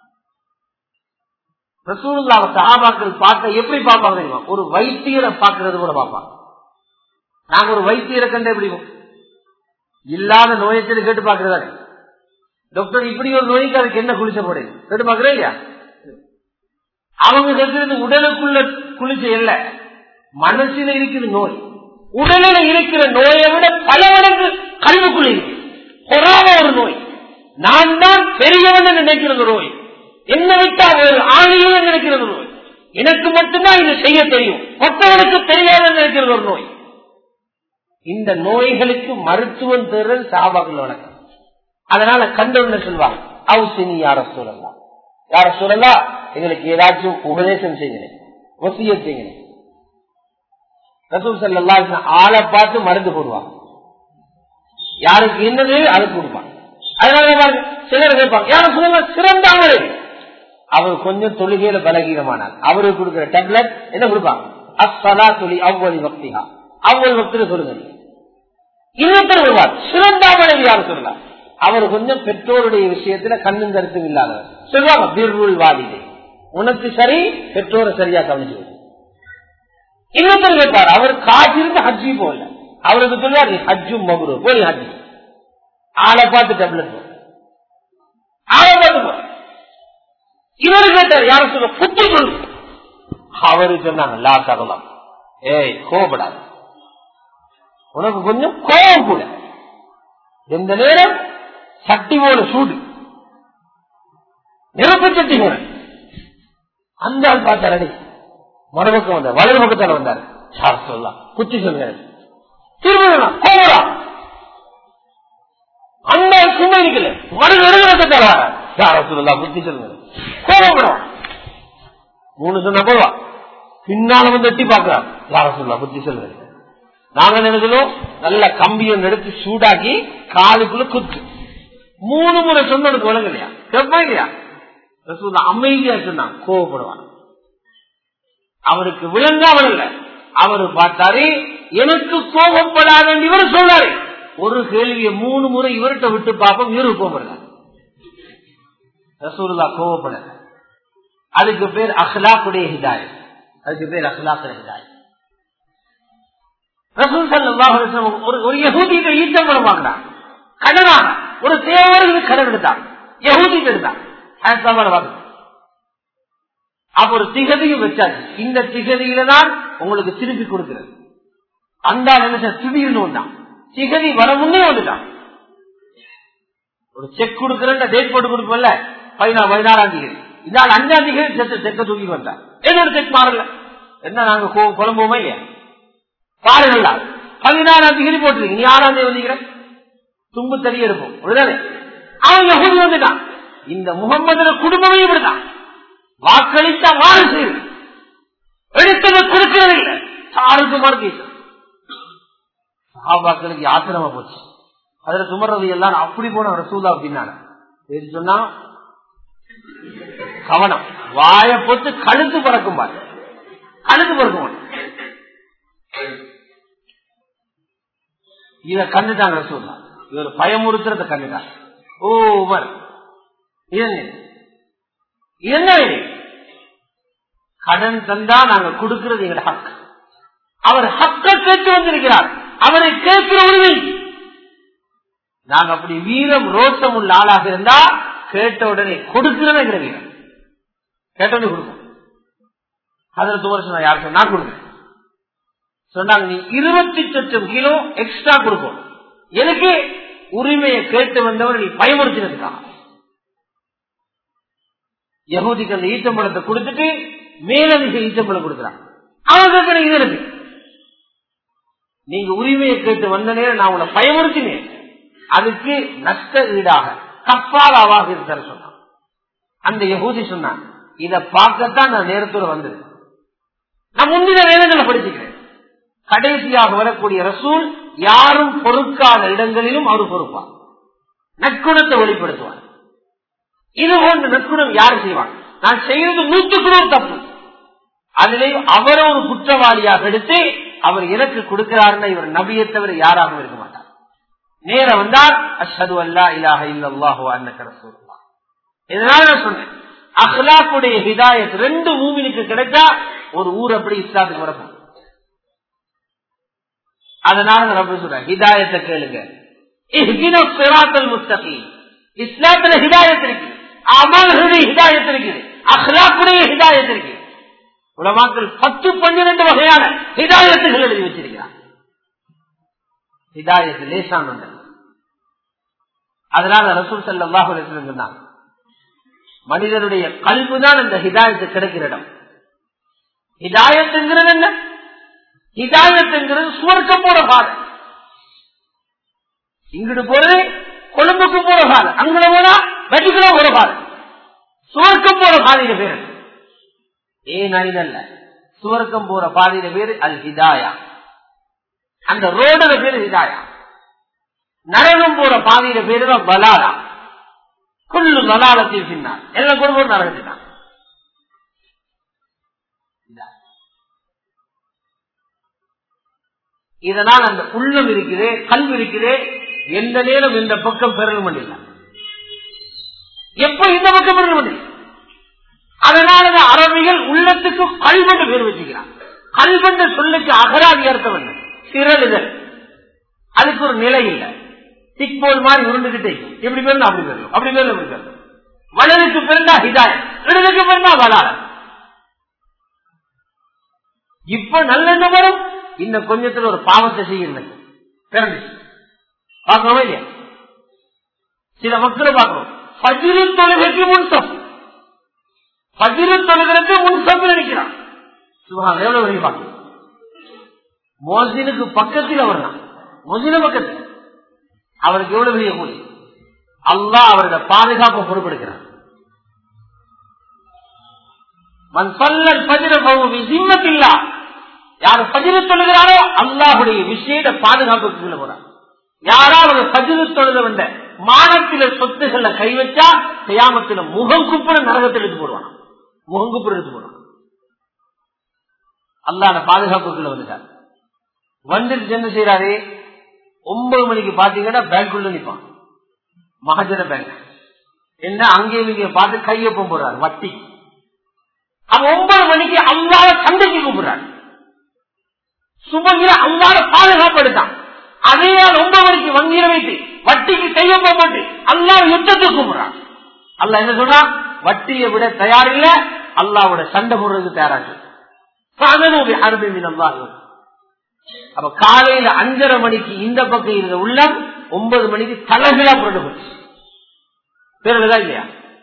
ரசூல்லாவ சஹாபாக்கள் பார்க்க எப்படி பார்ப்பாங்க தெரியுமா ஒரு வைத்தியரை பார்க்கறது கூட பார்ப்பாங்க நாங்க ஒரு வைத்தியரை கண்டு எப்படி இல்லாத நோயத்தில் கேட்டு பார்க்கறதா டாக்டர் இப்படி ஒரு நோய்க்கு அதுக்கு என்ன குளிச்ச போடு கேட்டு பார்க்கறே இல்லையா அவங்க கேட்கறது உடலுக்குள்ள குளிச்ச இல்ல மனசுல இருக்கிற நோய் உடலில் இருக்கிற நோயை விட பல மடங்கு கல்வுக்குள்ள இருக்கு பொறாம ஒரு நோய் நான் தான் பெரியவன் நினைக்கிறது நோய் என்ன விட்டா வேறு ஆணையும் நினைக்கிறது நோய் எனக்கு மட்டும்தான் இது செய்ய தெரியும் மற்றவனுக்கு தெரியாத நினைக்கிறது ஒரு நோய் இந்த நோய்களுக்கு மருத்துவம் தேர்தல் சாபாக்கள் வழக்கம் அதனால கண்டவன்னு சொல்வாங்க அவுசினி யார சொல்லலாம் யார சொல்லலாம் எங்களுக்கு ஏதாச்சும் உபதேசம் செய்யுங்க வசிய செய்யுங்க ரசூல் சல்லா ஆளை பார்த்து மருந்து போடுவாங்க யாருக்கு என்னது அது கொடுப்பாங்க அதனால சிலர் கேட்பாங்க யாரும் சொல்லுங்க சிறந்தாங்களே அவர் கொஞ்சம் தொழுகையில பலகீனமானார் அவருக்கு கொடுக்கிற டேப்லெட் என்ன கொடுப்பாங்க அஸ்ஸலா தொழி அவ்வளி பக்திகா அவ்வளவு பக்தியில சொல்லுங்க இன்னொருத்தர் வருவார் சிறந்தாமல் யாரும் சொல்லலாம் அவர் கொஞ்சம் பெற்றோருடைய விஷயத்துல கண்ணும் கருத்தும் இல்லாதவர் சொல்லுவாங்க பிர்ருள் வாலிதே உனக்கு சரி பெற்றோரை சரியா கவனிச்சு இன்னொருத்தர் கேட்பார் அவர் காற்றிருந்து ஹஜ்ஜி போல அவருக்கு சொல்லுவார் நீ ஹஜ்ஜும் மகுரு போய் ஹஜ்ஜி ஆளை பார்த்து டேப்லெட் போ ஆளை பார்த்து போ இவரு கேட்டார் யாரும் சொல்ல குத்து சொல்லு அவரு சொன்னாங்க லா தகலாம் ஏய் கோபப்படாது உனக்கு கொஞ்சம் கோபம் கூட எந்த நேரம் சட்டி போல சூடு நெருப்பு சட்டி போல அந்த ஆள் பார்த்தாரடி மறுபக்கம் வந்தார் வலது பக்கத்தால வந்தார் சார் சொல்லலாம் குத்தி சொல்லுங்க திரும்ப கோபம் அந்த சும்மா இருக்கல வலது இடது பக்கத்தால யார சொல்லலாம் புத்தி சொல்லுங்க கோபப்படுவான் மூணு சொன்னா போவா பின்னால வந்து எட்டி பாக்குறான் யார சொல்லலாம் புத்தி சொல்லுங்க நாங்க நினைக்கணும் நல்ல கம்பியை எடுத்து சூடாக்கி காலுக்குள்ள குத்து மூணு முறை சொன்னதுக்கு விளங்கலையா கேட்பா இல்லையா ரசூல்லா அமைதியா சொன்னான் கோவப்படுவான் அவருக்கு விளங்காமல் இல்ல அவரு பார்த்தாரு எனக்கு கோபப்படாத இவர் சொல்றாரு ஒரு கேள்வியை மூணு முறை இவர்கிட்ட விட்டு பார்ப்போம் இவரு கோபப்படுறாரு ரசூல்லா கோவப்பட அதுக்கு பேர் அஹ்லாக்குடைய ஹிதாயத் அதுக்கு பேர் அஹ்லாக்குடைய ஹிதாயத் ரசூல் சல்லாஹ் ஒரு ஒரு யகூதியிட்ட ஈட்டம் பண்ண பார்க்கிறான் கடனாக ஒரு தேவருக்கு கடன் எடுத்தான் யகூதிட்டு எடுத்தான் அப்ப ஒரு திகதியும் வச்சாச்சு இந்த திகதியில தான் உங்களுக்கு திருப்பி கொடுக்கிறது அந்த நினைச்ச திடீர்னு வந்தான் திகதி வர முன்னே வந்துட்டான் ஒரு செக் கொடுக்கிறேன் டேட் போட்டு கொடுப்பல பதினாறு பதினாறாம் தேதி இதால் அஞ்சாம் தேதி செக்க தூக்கி வந்தான் என்னோட செக் மாறல என்ன நாங்க குழம்புவோமா இல்லையா பாருங்களா பதினாறாம் தேதி போட்டிருக்கீங்க நீ ஆறாம் தேதி வந்தீங்க தும்பு தெரிய இருக்கும் அப்படிதானே அவன் யகுதி வந்துட்டான் இந்த முகம்மது குடும்பமே இப்படிதான் வாக்களித்தா வாழ செய்யுது எடுத்தது கொடுக்கிறது இல்லை சாருக்கு மறுக்கி சாபாக்களுக்கு ஆத்திரமா போச்சு அதுல சுமர்றது எல்லாம் அப்படி போன ரசூலா அப்படின்னால சொன்னா கவனம் வாய போட்டு கழுத்து பறக்கும் பாரு கழுத்து பறக்கும் இத கண்டுட்டாங்க ரசூலா இவர் பயமுறுத்துறத கண்டுட்டாங்க ஓ உமர் என்ன கடன் தந்தா நாங்க கொடுக்கிறது எங்க ஹக் அவர் ஹக்க கேட்டு வந்திருக்கிறார் அவரை கேட்கிற உரிமை நாங்க அப்படி வீரம் ரோஷம் உள்ள ஆளாக இருந்தா கேட்ட உடனே கொடுக்கிறத எங்க வீரம் கேட்ட உடனே கொடுக்கும் அதுல துவர யார் சொன்னா நான் கொடுக்குறேன் சொன்னாங்க நீ இருபத்தி சொச்சம் கிலோ எக்ஸ்ட்ரா கொடுக்கும் எனக்கு உரிமையை கேட்டு வந்தவர் நீ பயமுறுத்தினதுக்காக யகுதிக்கு அந்த ஈச்சம்பழத்தை கொடுத்துட்டு மேலதிக ஈச்சம்பழம் கொடுக்குறான் அவங்க இது இருக்கு நீங்க உரிமையை கேட்டு வந்த நேரம் நான் உங்களை பயமுறுத்தினேன் அதுக்கு நஷ்ட ஈடாக கப்பாலாவாக இருக்கிற சொன்னான் அந்த யகூதி சொன்னான் இதை பார்க்கத்தான் நான் நேரத்தோட வந்தது நான் முந்தின வேதங்களை படிச்சுக்கிறேன் கடைசியாக வரக்கூடிய ரசூல் யாரும் பொறுக்காத இடங்களிலும் அவர் பொறுப்பார் நற்குணத்தை வெளிப்படுத்துவார் இது போன்ற நற்குணம் யார் செய்வார் நான் செய்யறது நூற்றுக்கு நூறு தப்பு அதிலேயும் அவரை ஒரு குற்றவாளியாக எடுத்து அவர் எனக்கு கொடுக்கிறாருன்னா இவர் நபியை தவிர யாராகவும் இருக்க மாட்டார் நேர வந்தால் அஷது அல்லா இலாஹ இல்லல்லாஹு அன்னக ரசூலுல்லாஹ் இதனால நான் சொன்னேன் அஹ்லாக்குடைய ஹிதாயத் ரெண்டு மூவினுக்கு கிடைச்சா ஒரு ஊர் அப்படி இஸ்லாத்துக்கு வரப்போம் அதனால நான் அப்படி சொல்றேன் ஹிதாயத்தை கேளுங்க இஸ்லாத்துல ஹிதாயத் இருக்கு அமல்களுடைய ஹிதாயத் இருக்குது அஹ்லாக்குடைய ஹிதாயத் இருக்கு உலமாக்கள் பத்து பன்னிரண்டு வகையான ஹிதாயத்துகள் எழுதி வச்சிருக்கிறார் ஹிதாயத்து லேசான அதனால ரசூல் சல்லாஹ் சொன்னாங்க மனிதனுடைய கல்வி தான் இந்த ஹிதாயத்து கிடைக்கிற இடம் ஹிதாயத்துங்கிறது என்ன ஹிதாயத்துங்கிறது சுவர்க்கம் போற பாதை இங்கிட்டு போறது கொழும்புக்கு போற பாதை அங்கே போனா வெட்டிக்குள்ள போற பாதை சுவர்க்கம் போற பாதையில பேரு ஏன் இதல்ல சுவர்க்கம் போற பாதையில பேரு அல் ஹிதாயா அந்த ரோடுல பேரு ஹிதாயா நரகம் போற பாதையில பேரு தான் பலாலா குள்ளு நலாலத்தில் பின்னார் எல்லாம் குடும்பம் நரகத்தினான் இதனால் அந்த உள்ளம் இருக்குது கல்வி இருக்குது எந்த நேரம் இந்த பக்கம் பெறணும் இல்லை எப்ப இந்த பக்கம் பெறணும் இல்லை அதனால அரபிகள் உள்ளத்துக்கு கல்வெண்டு பேர் வச்சுக்கிறான் கல்வெண்ட சொல்லுக்கு அகராதி அர்த்தம் என்ன சிறலுதல் அதுக்கு ஒரு நிலை இல்லை திக்போல் மாதிரி உருண்டுகிட்டே எப்படி பேரும் அப்படி பேரும் அப்படி பேரும் எப்படி பேரும் வலதுக்கு பிறந்தா ஹிதாயம் இடதுக்கு பிறந்தா வளால இப்ப நல்ல வரும் இந்த கொஞ்சத்துல ஒரு பாவத்தை செய்யுங்கள் பிறந்துச்சு பார்க்கணுமா இல்லையா சில மக்களை பார்க்கணும் பஜிரு தொழுகைக்கு முன்சம் பஜிரு தொழுகிறதுக்கு முன்சம் நினைக்கிறான் சுகான் எவ்வளவு வரைக்கும் பார்க்கணும் மோசினுக்கு பக்கத்தில் அவர் தான் மொசின பக்கத்தில் அவருக்கு எவ்வளவு பெரிய கூலி அல்லா அவரோட பாதுகாப்பு பொறுப்பெடுக்கிறார் மன் சொல்லல் பதிர சிம்மத்தில்லா யார் பதிவு தொழுகிறாரோ அல்லாஹுடைய விஷேட பாதுகாப்புக்கு கீழே போறார் யாராவது பதிவு தொழுத வந்த மானத்தில சொத்துக்களை கை வச்சா செய்யாமத்தில முகம் குப்புற நரகத்தில் எடுத்து போடுவான் முகம் குப்புற எடுத்து போடுவான் அல்லாத பாதுகாப்புக்குள்ள வந்துட்டார் வந்துட்டு என்ன செய்யறாரு ஒன்பது மணிக்கு பாத்தீங்கன்னா பேங்க்குள்ள நிற்பான் மகஜன பேங்க் என்ன அங்கேயும் இங்கே பார்த்து கையொப்பம் போடுறாரு வட்டி அவன் ஒன்பது மணிக்கு அல்லாத சண்டைக்கு கூப்பிடுறாரு சுபகிர அல்லாத பாதுகாப்பு எடுத்தான் அதே நாள் ஒன்பது மணிக்கு வங்கியில வைத்து வட்டிக்கு கையொப்பம் போட்டு அல்லா யுத்தத்துக்கு கூப்பிடுறான் அல்ல என்ன சொல்றான் வட்டியை விட தயாரில்ல அல்லாவோட சண்டை போடுறதுக்கு தயாராக அப்ப காலையில அஞ்சரை மணிக்கு இந்த பக்கம் இருந்த உள்ளம் ஒன்பது மணிக்கு தலைகளா புரண்டு போச்சு பேருதா இல்லையா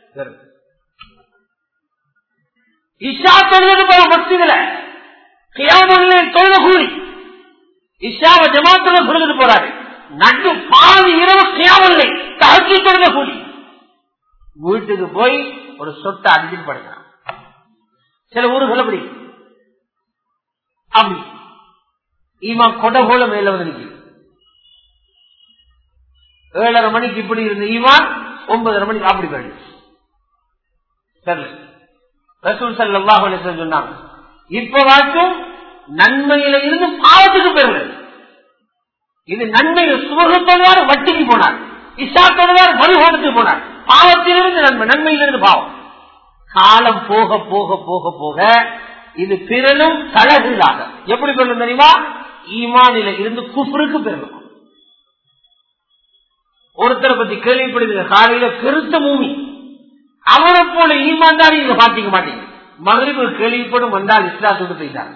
இஷா தொழுது போற பக்திகளை தொழுத கூலி இஷாவை ஜமாத்துல சொல்லிட்டு போறாரு நடு பாதி இரவு கியாவில்லை தகச்சி தொழுத கூலி வீட்டுக்கு போய் ஒரு சொத்தை அடிச்சுட்டு படுக்கிறான் சில ஊர்கள் அப்படி அப்படி ஈமா கொடை போல மேல வந்து நிற்குது ஏழரை மணிக்கு இப்படி இருந்த ஈமான் ஒன்பதரை மணிக்கு அப்படி போயிடுச்சு சரி ரசூல் சல்லாஹ் சொன்னாங்க இப்ப வாட்டும் நன்மையில இருந்து பாவத்துக்கு பெறுவது இது நன்மையில சுகத்தொழுவார் வட்டிக்கு போனார் இஷா தொழுவார் மறுகோணத்துக்கு போனார் பாவத்திலிருந்து நன்மை நன்மையிலிருந்து பாவம் காலம் போக போக போக போக இது பிறலும் தளர்களாக எப்படி பெறணும் தெரியுமா ஈமானில இருந்து குஃபருக்கு பெறணும் ஒருத்தரை பத்தி கேள்விப்படுகிற காலையில பெருத்த பூமி அவரை போல ஈமான்தாரி நீங்க பாத்திக்க மாட்டீங்க மகிழ்வு கேள்விப்படும் வந்தால் இஸ்லாத்துக்கு போயிட்டார்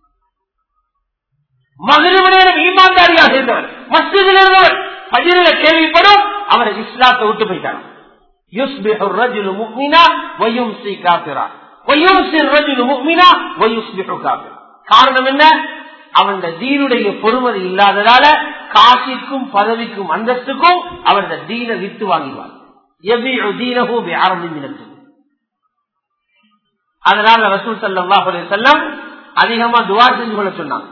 மகிழ்வு நேரம் ஈமான்தாரியாக இருந்தவர் மஸ்ஜிதில் இருந்தவர் பதில கேள்விப்படும் அவரை இஸ்லாத்தை விட்டு போயிட்டார் காரணம் என்ன அவன் தீனுடைய பொறுமதி இல்லாததால காசிக்கும் பதவிக்கும் அந்தஸ்துக்கும் அவன் தீன வித்து வாங்கிடுவார் அதனால ரசூல் சல்லா செல்லம் அதிகமா துவா செஞ்சு கொள்ள சொன்னாங்க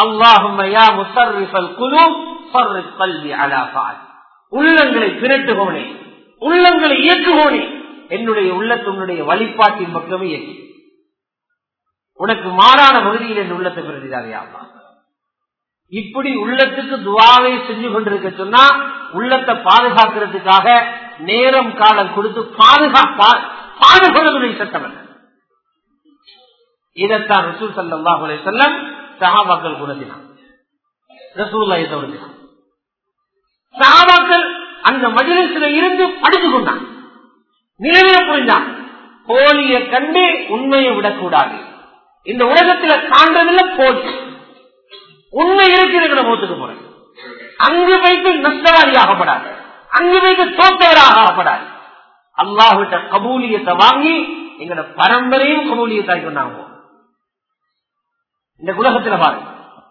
உள்ளங்களை பிரட்டுகோனே உள்ளங்களை இயக்குகோனே என்னுடைய உள்ளத்தினுடைய வழிபாட்டின் பக்கமே இயக்கி உனக்கு மாறான பகுதியில் என் உள்ளத்தை பிரதிதாரியாமா இப்படி உள்ளத்துக்கு துவாவை செஞ்சு கொண்டிருக்க சொன்னா உள்ளத்தை பாதுகாக்கிறதுக்காக நேரம் காலம் கொடுத்து பாதுகாப்பா பாதுகாப்புடைய சட்டம் என்ன இதைத்தான் ரசூல் சல்லா செல்லம் சகாபாக்கள் குணத்தினான் ரசூல்லா இதை உறுதினான் சகாபாக்கள் அந்த மஜிலிசில இருந்து படித்து கொண்டான் நிலைமையை புரிந்தான் போலியை கண்டு உண்மையை விடக்கூடாது இந்த உலகத்துல காண்றதுல போலி உண்மை இருக்கிற மூத்துக்கு போறேன் அங்கு வைத்து நஷ்டவாதி ஆகப்படாது அங்கு வைத்து தோத்தவராக ஆகப்படாது அல்லாஹிட்ட கபூலியத்தை வாங்கி எங்களோட பரம்பரையும் கபூலியத்தாய் கொண்டாங்க இந்த உலகத்துல பாருங்க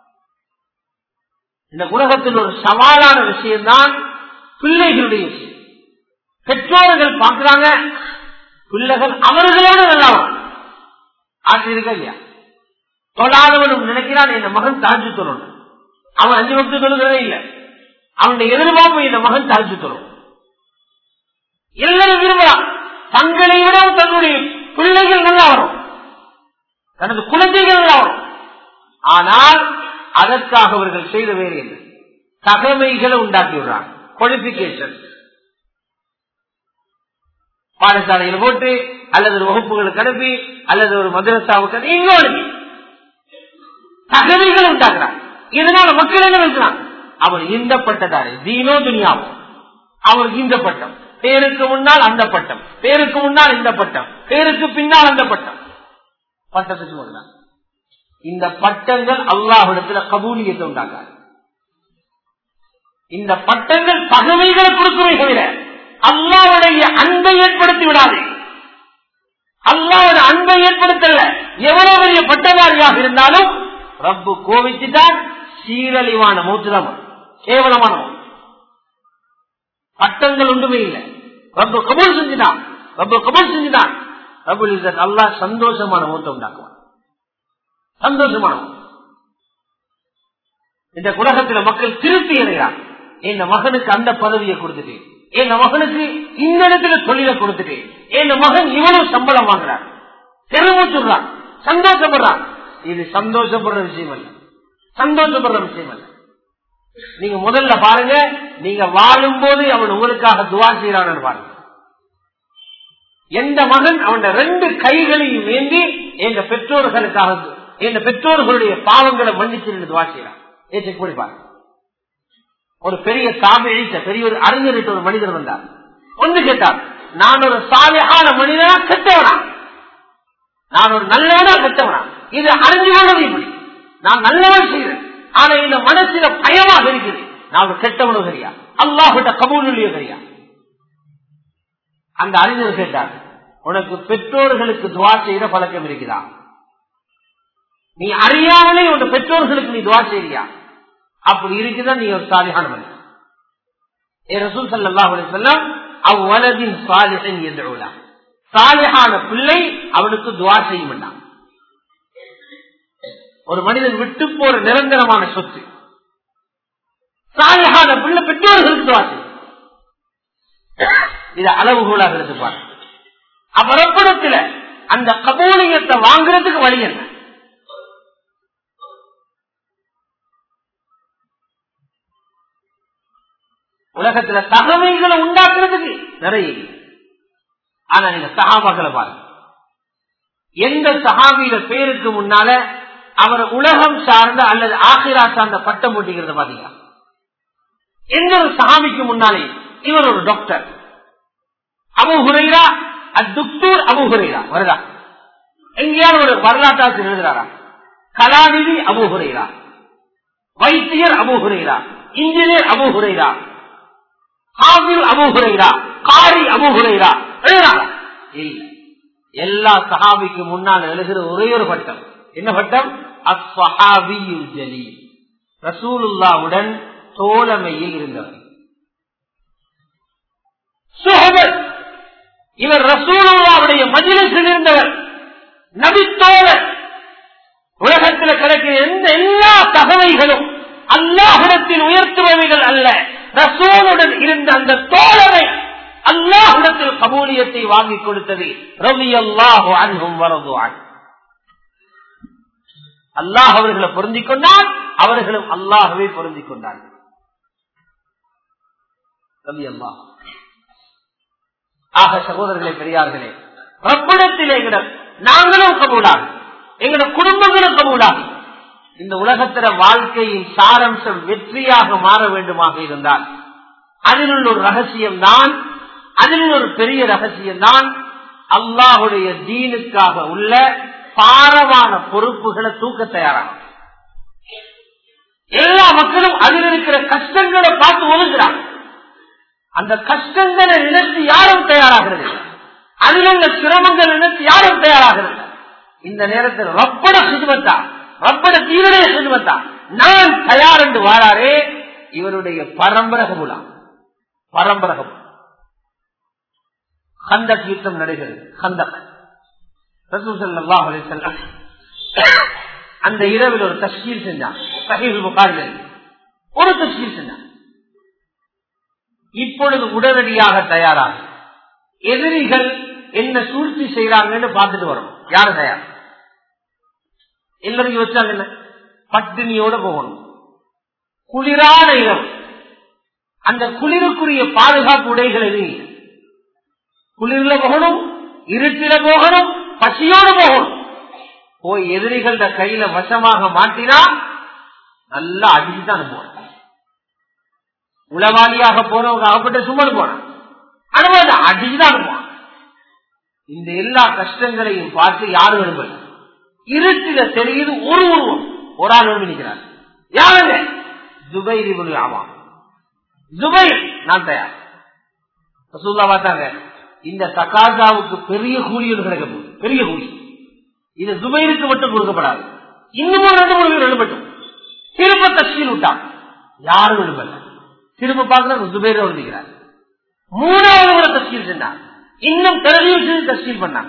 இந்த உலகத்தில் ஒரு சவாலான விஷயம்தான் பிள்ளைகளுடைய விஷயம் பெற்றோர்கள் பார்க்கிறாங்க பிள்ளைகள் அவர்களோடு நல்லா ஆட்சி இருக்கா இல்லையா தொழாதவனும் நினைக்கிறான் இந்த மகன் தாழ்ச்சி சொல்லணும் அவன் அஞ்சு பக்து சொல்லுகிறதே இல்லை அவனுடைய எதிர்பார்ப்பு இந்த மகன் தாழ்ச்சி சொல்லணும் எல்லாரும் விரும்பலாம் தங்களை விட தன்னுடைய பிள்ளைகள் நல்லா வரும் தனது குழந்தைகள் நல்லா வரும் ஆனால் அதற்காக அவர்கள் செய்த வேறு என்ன தகமைகளை உண்டாக்கி விடுறாங்க குவாலிபிகேஷன் பாடசாலையில் போட்டு அல்லது ஒரு வகுப்புகளுக்கு அனுப்பி அல்லது ஒரு மதரசாவுக்கு அனுப்பி இங்க அனுப்பி தகவல்கள் உண்டாக்குறாங்க இதனால மக்கள் என்ன இருக்கிறான் அவர் இந்த பட்டதாரி தீனோ துனியாவோ அவர் இந்த பட்டம் பேருக்கு முன்னால் அந்த பட்டம் பேருக்கு முன்னால் இந்த பட்டம் பேருக்கு பின்னால் அந்த பட்டம் பட்டத்துக்கு முன்னால் இந்த பட்டங்கள் அல்லாஹிடத்துல கபூலியத்தை உண்டாக்காது இந்த பட்டங்கள் பகமைகளை கொடுக்குமே தவிர அல்லாவுடைய அன்பை ஏற்படுத்தி விடாது அல்லாவோட அன்பை ஏற்படுத்தல எவ்வளவு பெரிய பட்டதாரியாக இருந்தாலும் ரப்பு கோவிச்சுதான் சீரழிவான மூச்சுதான் கேவலமான பட்டங்கள் ஒன்றுமே இல்லை ரப்பு கபூல் செஞ்சுதான் ரப்பு கபூல் செஞ்சுதான் ரபுல் இஸ்ஸத் அல்லாஹ் சந்தோஷமான மூத்த உண்டாக்குவான் சந்தோஷமான மௌத். இந்த உலகத்துல மக்கள் திருப்தி அடைகிறான் என் மகனுக்கு அந்த பதவியை கொடுத்துட்டு என் மகனுக்கு இந்த இடத்துல தொழிலை கொடுத்துட்டு என் மகன் இவ்வளவு சம்பளம் வாங்குறான் பெருமூச்சுறான் சந்தோஷப்படுறான் இது சந்தோஷப்படுற விஷயம் அல்ல சந்தோஷப்படுற விஷயம் அல்ல நீங்க முதல்ல பாருங்க நீங்க வாழும் போது அவன் உங்களுக்காக துவா செய்யறான்னு பாருங்க எந்த மகன் அவன் ரெண்டு கைகளையும் ஏந்தி எங்க பெற்றோர்களுக்காக எங்க பெற்றோர்களுடைய பாவங்களை மன்னிச்சு துவா செய்யறான் ஏற்றி கூடி பாருங்க ஒரு பெரிய தாமிழித்த பெரிய ஒரு அறிஞர்கிட்ட ஒரு மனிதர் வந்தார் ஒன்று கேட்டார் நான் ஒரு சாலையான மனிதனா கெட்டவனா நான் ஒரு நல்லவனா கெட்டவனா இது அறிஞ்சு கொள்வது இப்படி நான் நல்லவன் செய்கிறேன் ஆனா இந்த மனசுல பயமாக இருக்குது நான் ஒரு கெட்டவனும் சரியா அல்லாஹிட்ட கபூலியோ சரியா அந்த அறிஞர் கேட்டார் உனக்கு பெற்றோர்களுக்கு துவா செய்கிற பழக்கம் இருக்குதா நீ அறியாமலே உன் பெற்றோர்களுக்கு நீ துவா செய்றியா அப்படி இருக்குதான் நீ ஒரு சாலியான மனிதன் ஏ ரசூல் சல்லாஹ் செல்லம் அவ்வளவின் சாலிஹன் என்று சாலிஹான பிள்ளை அவனுக்கு துவா செய்ய வேண்டாம் ஒரு மனிதன் விட்டு போற நிரந்தரமான சொத்து சாலிஹான பிள்ளை பெற்றோர்களுக்கு துவா செய்யும் இது அளவுகோலாக எடுத்துப்பாரு அப்புறப்படத்துல அந்த கபூலியத்தை வாங்குறதுக்கு வழி என்ன உலகத்துல தகவல்களை உண்டாக்குறதுக்கு நிறைய இல்லை. ஆனா நீங்க சகாபாக்களை பாருங்க எந்த சகாபியில பேருக்கு முன்னால அவர் உலகம் சார்ந்த அல்லது ஆசிரா சார்ந்த பட்டம் போட்டிக்கிறத பாத்தீங்களா எந்த ஒரு சகாபிக்கு முன்னாலே இவர் ஒரு டாக்டர் அபு ஹுரைரா அத்துக்தூர் அபு ஹுரைரா வருதா எங்கேயாவது ஒரு வரலாற்றாசிரியர் எழுதுறாரா கலாநிதி அபு ஹுரைரா வைத்தியர் Abu Huraira engineer Abu Huraira ஹாபில் அபு ஹுரைரா காரி அபு ஹுரைரா எழுதுறாங்க இல்ல எல்லா சஹாபிக்கு முன்னால் எழுதுகிற ஒரே ஒரு பட்டம் என்ன பட்டம் அஸ்வஹாபியுல் ஜலீல் ரசூலுல்லாவுடன் தோழமையில் இருந்தவர் சுஹபத் இவர் ரசூலுல்லாவுடைய மஜிலிசில் இருந்தவர் நபித்தோழர் உலகத்தில் கிடைக்கிற எந்த எல்லா தகவல்களும் அல்லாஹிடத்தில் உயர்த்துபவைகள் அல்ல ரசூலுடன் இருந்த அந்த தோழரை அல்லாஹிடத்தில் கபூலியத்தை வாங்கி கொடுத்தது ரவி அல்லாஹு அன்பும் வரதுவான் அல்லாஹ் அவர்களை பொருந்திக் கொண்டால் அவர்களும் அல்லாஹவே பொருந்திக் கொண்டார்கள் ரவி அல்லாஹ் ஆக சகோதரர்களே பெரியார்களே ரப்பிடத்தில் எங்கட நாங்களும் கபூடாகும் எங்கட குடும்பங்களும் கபூடாகும் இந்த உலகத்தில வாழ்க்கையின் சாரம்சம் வெற்றியாக மாற வேண்டுமாக இருந்தால் அதில் உள்ள ஒரு ரகசியம் தான் அதில் ஒரு பெரிய ரகசியம் தான் அல்லாஹுடைய தீனுக்காக உள்ள பாரமான பொறுப்புகளை தூக்க தயாராகும் எல்லா மக்களும் அதில் இருக்கிற கஷ்டங்களை பார்த்து ஒதுக்குறாங்க அந்த கஷ்டங்களை நினைத்து யாரும் தயாராகிறது இல்லை. அதில் உள்ள சிரமங்கள் நினைத்து யாரும் தயாராகிறது இல்லை. இந்த நேரத்தில் ரப்பட சிதுமத்தா ரப்பட தீவிர சிதுமத்தா நான் தயார் என்று வாராரே இவருடைய பரம்பரை கபுலாம் பரம்பரை கபுல் ஹந்தக் யுத்தம் நடைகிறது ஹந்தக் ரசூல் ஸல்லல்லாஹு அலைஹி வஸல்லம் அந்த இரவில் ஒரு தஸ்கீர் செஞ்சான் சஹீஹுல் புகாரில் ஒரு தஸ்கீர் செஞ்சான் இப்பொழுது உடனடியாக தயாராக எதிரிகள் என்ன சூழ்ச்சி செய்யறாங்கன்னு பார்த்துட்டு வரணும் யாரு தயார் எல்லாரும் வச்சாங்க என்ன பட்டினியோட போகணும் குளிரான இடம் அந்த குளிருக்குரிய பாதுகாப்பு உடைகள் எதுவும் இல்லை. குளிர்ல போகணும் இருட்டில போகணும் பசியோடு போகணும் போய் எதிரிகள கையில வசமாக மாட்டினா நல்லா அடிச்சுதான் போகணும் உளவாளியாக போனவங்க அகப்பட்ட சுமடு போனான் அனுபவம் அடிச்சுதான் அனுபவம் இந்த எல்லா கஷ்டங்களையும் பார்த்து யாரும் அனுபவம் இருட்டில தெரியுது ஒரு உருவம் ஒரு ஆள் நிற்கிறார் யாருங்க ஜுபைர் இவனு ஆவான் ஜுபைர் நான் தயார் ரசூல்லா பார்த்தாங்க இந்த தகாசாவுக்கு பெரிய கூலி ஒன்று கிடைக்க போகுது பெரிய கூலி இது ஜுபைருக்கு மட்டும் கொடுக்கப்படாது இன்னும் ஒரு ரெண்டு மூணு பேர் எழுப்பட்டும் திரும்ப தஸ்கீல் விட்டான் யாரும் எழுப்பல திரும்ப பார்க்கிற ஜுபைர் வந்துக்கிறார் மூணாவது ஒரு தஸ்கீல் செஞ்சான் இன்னும் பிறகு தஸ்கீல் பண்ணாங்க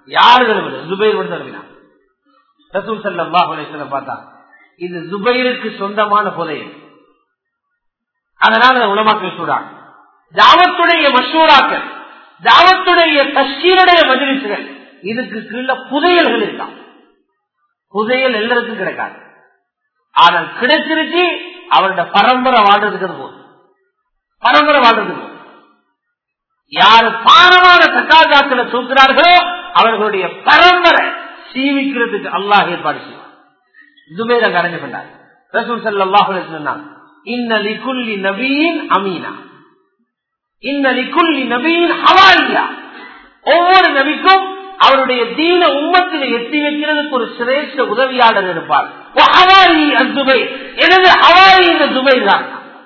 யாரு தழுவின ஜுபைர் கூட தழுவினான் ரசூல் சல்லாஹ் அலிஸ்லம் பார்த்தா இது ஜுபைருக்கு சொந்தமான புதையல் அதனால அதை உலமாக்கள் சொல்றாங்க தாவத்துடைய மஷூராக்கள் தாவத்துடைய தஷ்கீருடைய மஜிலிசுகள் இதுக்கு கீழே புதையல்கள் இருக்கான் புதையல் எல்லாருக்கும் கிடைக்காது ஆனால் கிடைச்சிருச்சு அவரோட பரம்பரை வாழ்றதுக்கு போதும் பரம்பரை வாழ்றதுக்கு போதும் யாரு பாரமான சக்காஜாக்களை தூக்குறார்களோ அவர்களுடைய பரம்பரை சீவிக்கிறதுக்கு அல்லாஹ் ஏற்பாடு செய்வார் ஜுபேர கரைஞ்சு கொண்டார் ரசூல் சல்லாஹ் சொன்னாங்க இன்ன லிகுல்லி நபீன் அமீனா இன்ன லிகுல்லி நபீன் ஹவாலியா ஒவ்வொரு நபிக்கும் அவருடைய தீன உம்மத்தில் எட்டி வைக்கிறதுக்கு ஒரு சிரேஷ்ட உதவியாளர் இருப்பார் ஹவாரி அசுபை எனது ஹவாரி இந்த துபை தான்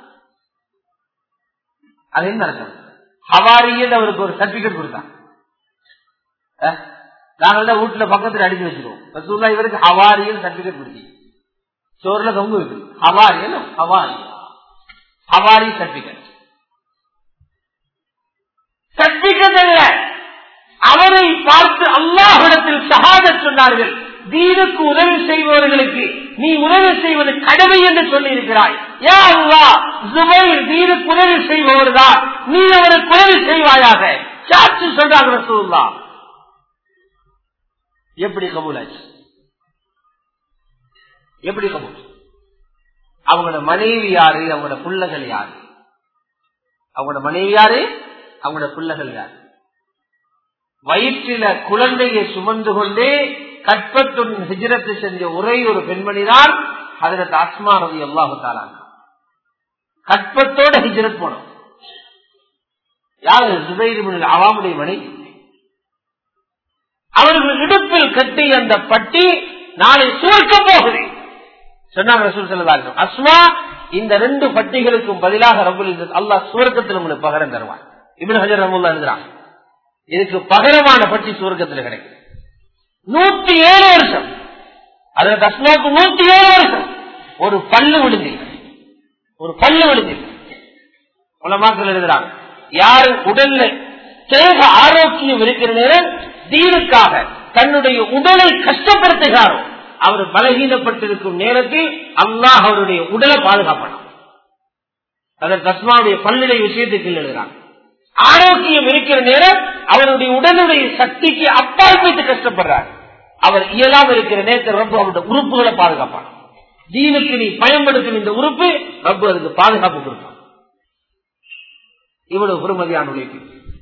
அது என்ன அர்த்தம் ஹவாரி அவருக்கு ஒரு சர்டிபிகேட் கொடுத்தான் நாங்கள் தான் வீட்டுல பக்கத்துல அடிச்சு வச்சிருவோம் ரசூல்லா இவருக்கு ஹவாரியன் சர்டிபிகேட் கொடுத்தி சோர்ல தொங்கு இருக்கு ஹவாரியன் ஹவாரி ஹவாரி சர்டிபிகேட் சர்டிபிகேட் அல்ல அவரை பார்த்து அல்லாஹிடத்தில் ஷஹாத சொன்னார்கள் தீனுக்கு உதவி செய்பவர்களுக்கு நீ உதவி செய்வது கடமை என்று சொல்லி இருக்கிறாய் யா அல்லா ஜுபைர் தீனுக்கு உதவி செய்பவர் தான் நீ அவருக்கு உதவி செய்வாயாக சாட்சி சொல்றாங்க ரசூல்லா எப்படி கபூலாச்சு எப்படி கபூல் அவங்களோட மனைவி யாரு அவங்களோட பிள்ளைகள் யாரு அவங்களோட மனைவி யாரு அவங்களோட பிள்ளைகள் யாரு வயிற்றில குழந்தையை சுமந்து கொண்டே கற்பத்துடன் ஹிஜரத்து செஞ்ச ஒரே ஒரு பெண்மணி தான் அதற்கு அஸ்மா ரவி அல்லாஹு தாலாங்க கற்பத்தோட ஹிஜரத் போனோம் யாரு சுபைர் அவாமுடைய மனைவி அவர்கள் இடுப்பில் கட்டி அந்த பட்டி நாளை சுருக்க போகுது சொன்னாங்க ரசூல் செல்லதாகும் அஸ்மா இந்த ரெண்டு பட்டிகளுக்கும் பதிலாக ரபுல் அல்லாஹ் சுவர்க்கத்தில் உங்களுக்கு பகரம் தருவான் இபின் ஹஜர் ரமுல்லா எழுதுறாங்க இதுக்கு பகரமான பட்டி சுவர்க்கத்தில் கிடைக்கும் நூத்தி ஏழு வருஷம் அதுல தஸ்மாவுக்கு நூத்தி ஏழு வருஷம் ஒரு பல்லு விழுந்து ஒரு பல்லு விழுந்து உலமாக்கள் எழுதுறாங்க யாரு உடல்ல தேக ஆரோக்கியம் இருக்கிற நேரம் தீனுக்காக தன்னுடைய உடலை கஷ்டப்படுத்துகிறாரோ அவர் பலகீனப்பட்டிருக்கும் நேரத்தில் அல்லாஹ் அவருடைய உடலை பாதுகாப்பணும் அதன் தஸ்மாவுடைய பல்லுடைய விஷயத்துக்கு எழுதுறாங்க ஆரோக்கியம் இருக்கிற நேரம் அவருடைய உடலுடைய சக்திக்கு அப்பால் போயிட்டு கஷ்டப்படுறார் அவர் இயலாம இருக்கிற நேரத்தில் ரப்பு அவருடைய உறுப்புகளை பாதுகாப்பான் தீனுக்கு நீ பயன்படுத்தும் இந்த உறுப்பு ரப்பு அதுக்கு பாதுகாப்பு கொடுப்பான் இவ்வளவு பெருமதியான உழைப்பு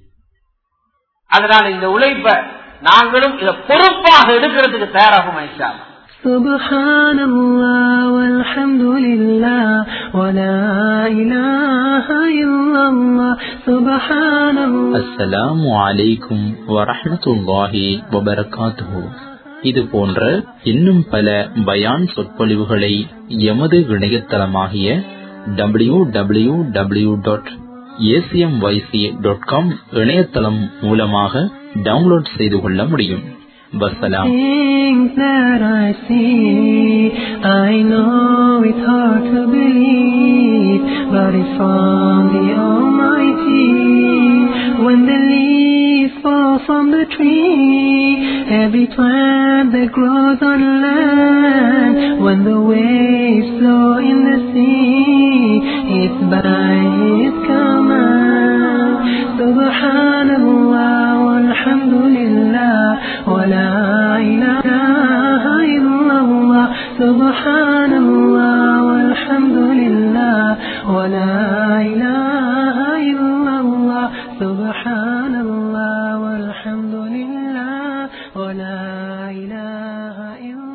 அதனால இந்த உழைப்ப நாங்களும் இதை பொறுப்பாக எடுக்கிறதுக்கு தயாராகும் ஐஷா سبحان الله والحمد لله ولا إله إلا الله سبحان الله அஸ்ஸலாமு அலைக்கும் வரஹ்மத்துல்லாஹி வபரகாத்துஹு இது போன்ற இன்னும் பல பயான் சொற்பொழிவுகளை எமது இணையதளமாகிய W W W dot ACMYC dot com இணையதளம் மூலமாக டவுன்லோட் செய்து கொள்ள முடியும் வசலாம் Things that I see, I know it's hard to believe, but it's from the Almighty. When the leaves fall from the tree, every plant that grows on land, when the waves flow in the sea, it's by His command. Subhanallah, walhamdulillah, wa la ilaha illallah. Subhanallah, walhamdulillah, wa la ilaha illallah. Subhanallah, walhamdulillah, wa la ilaha illallah.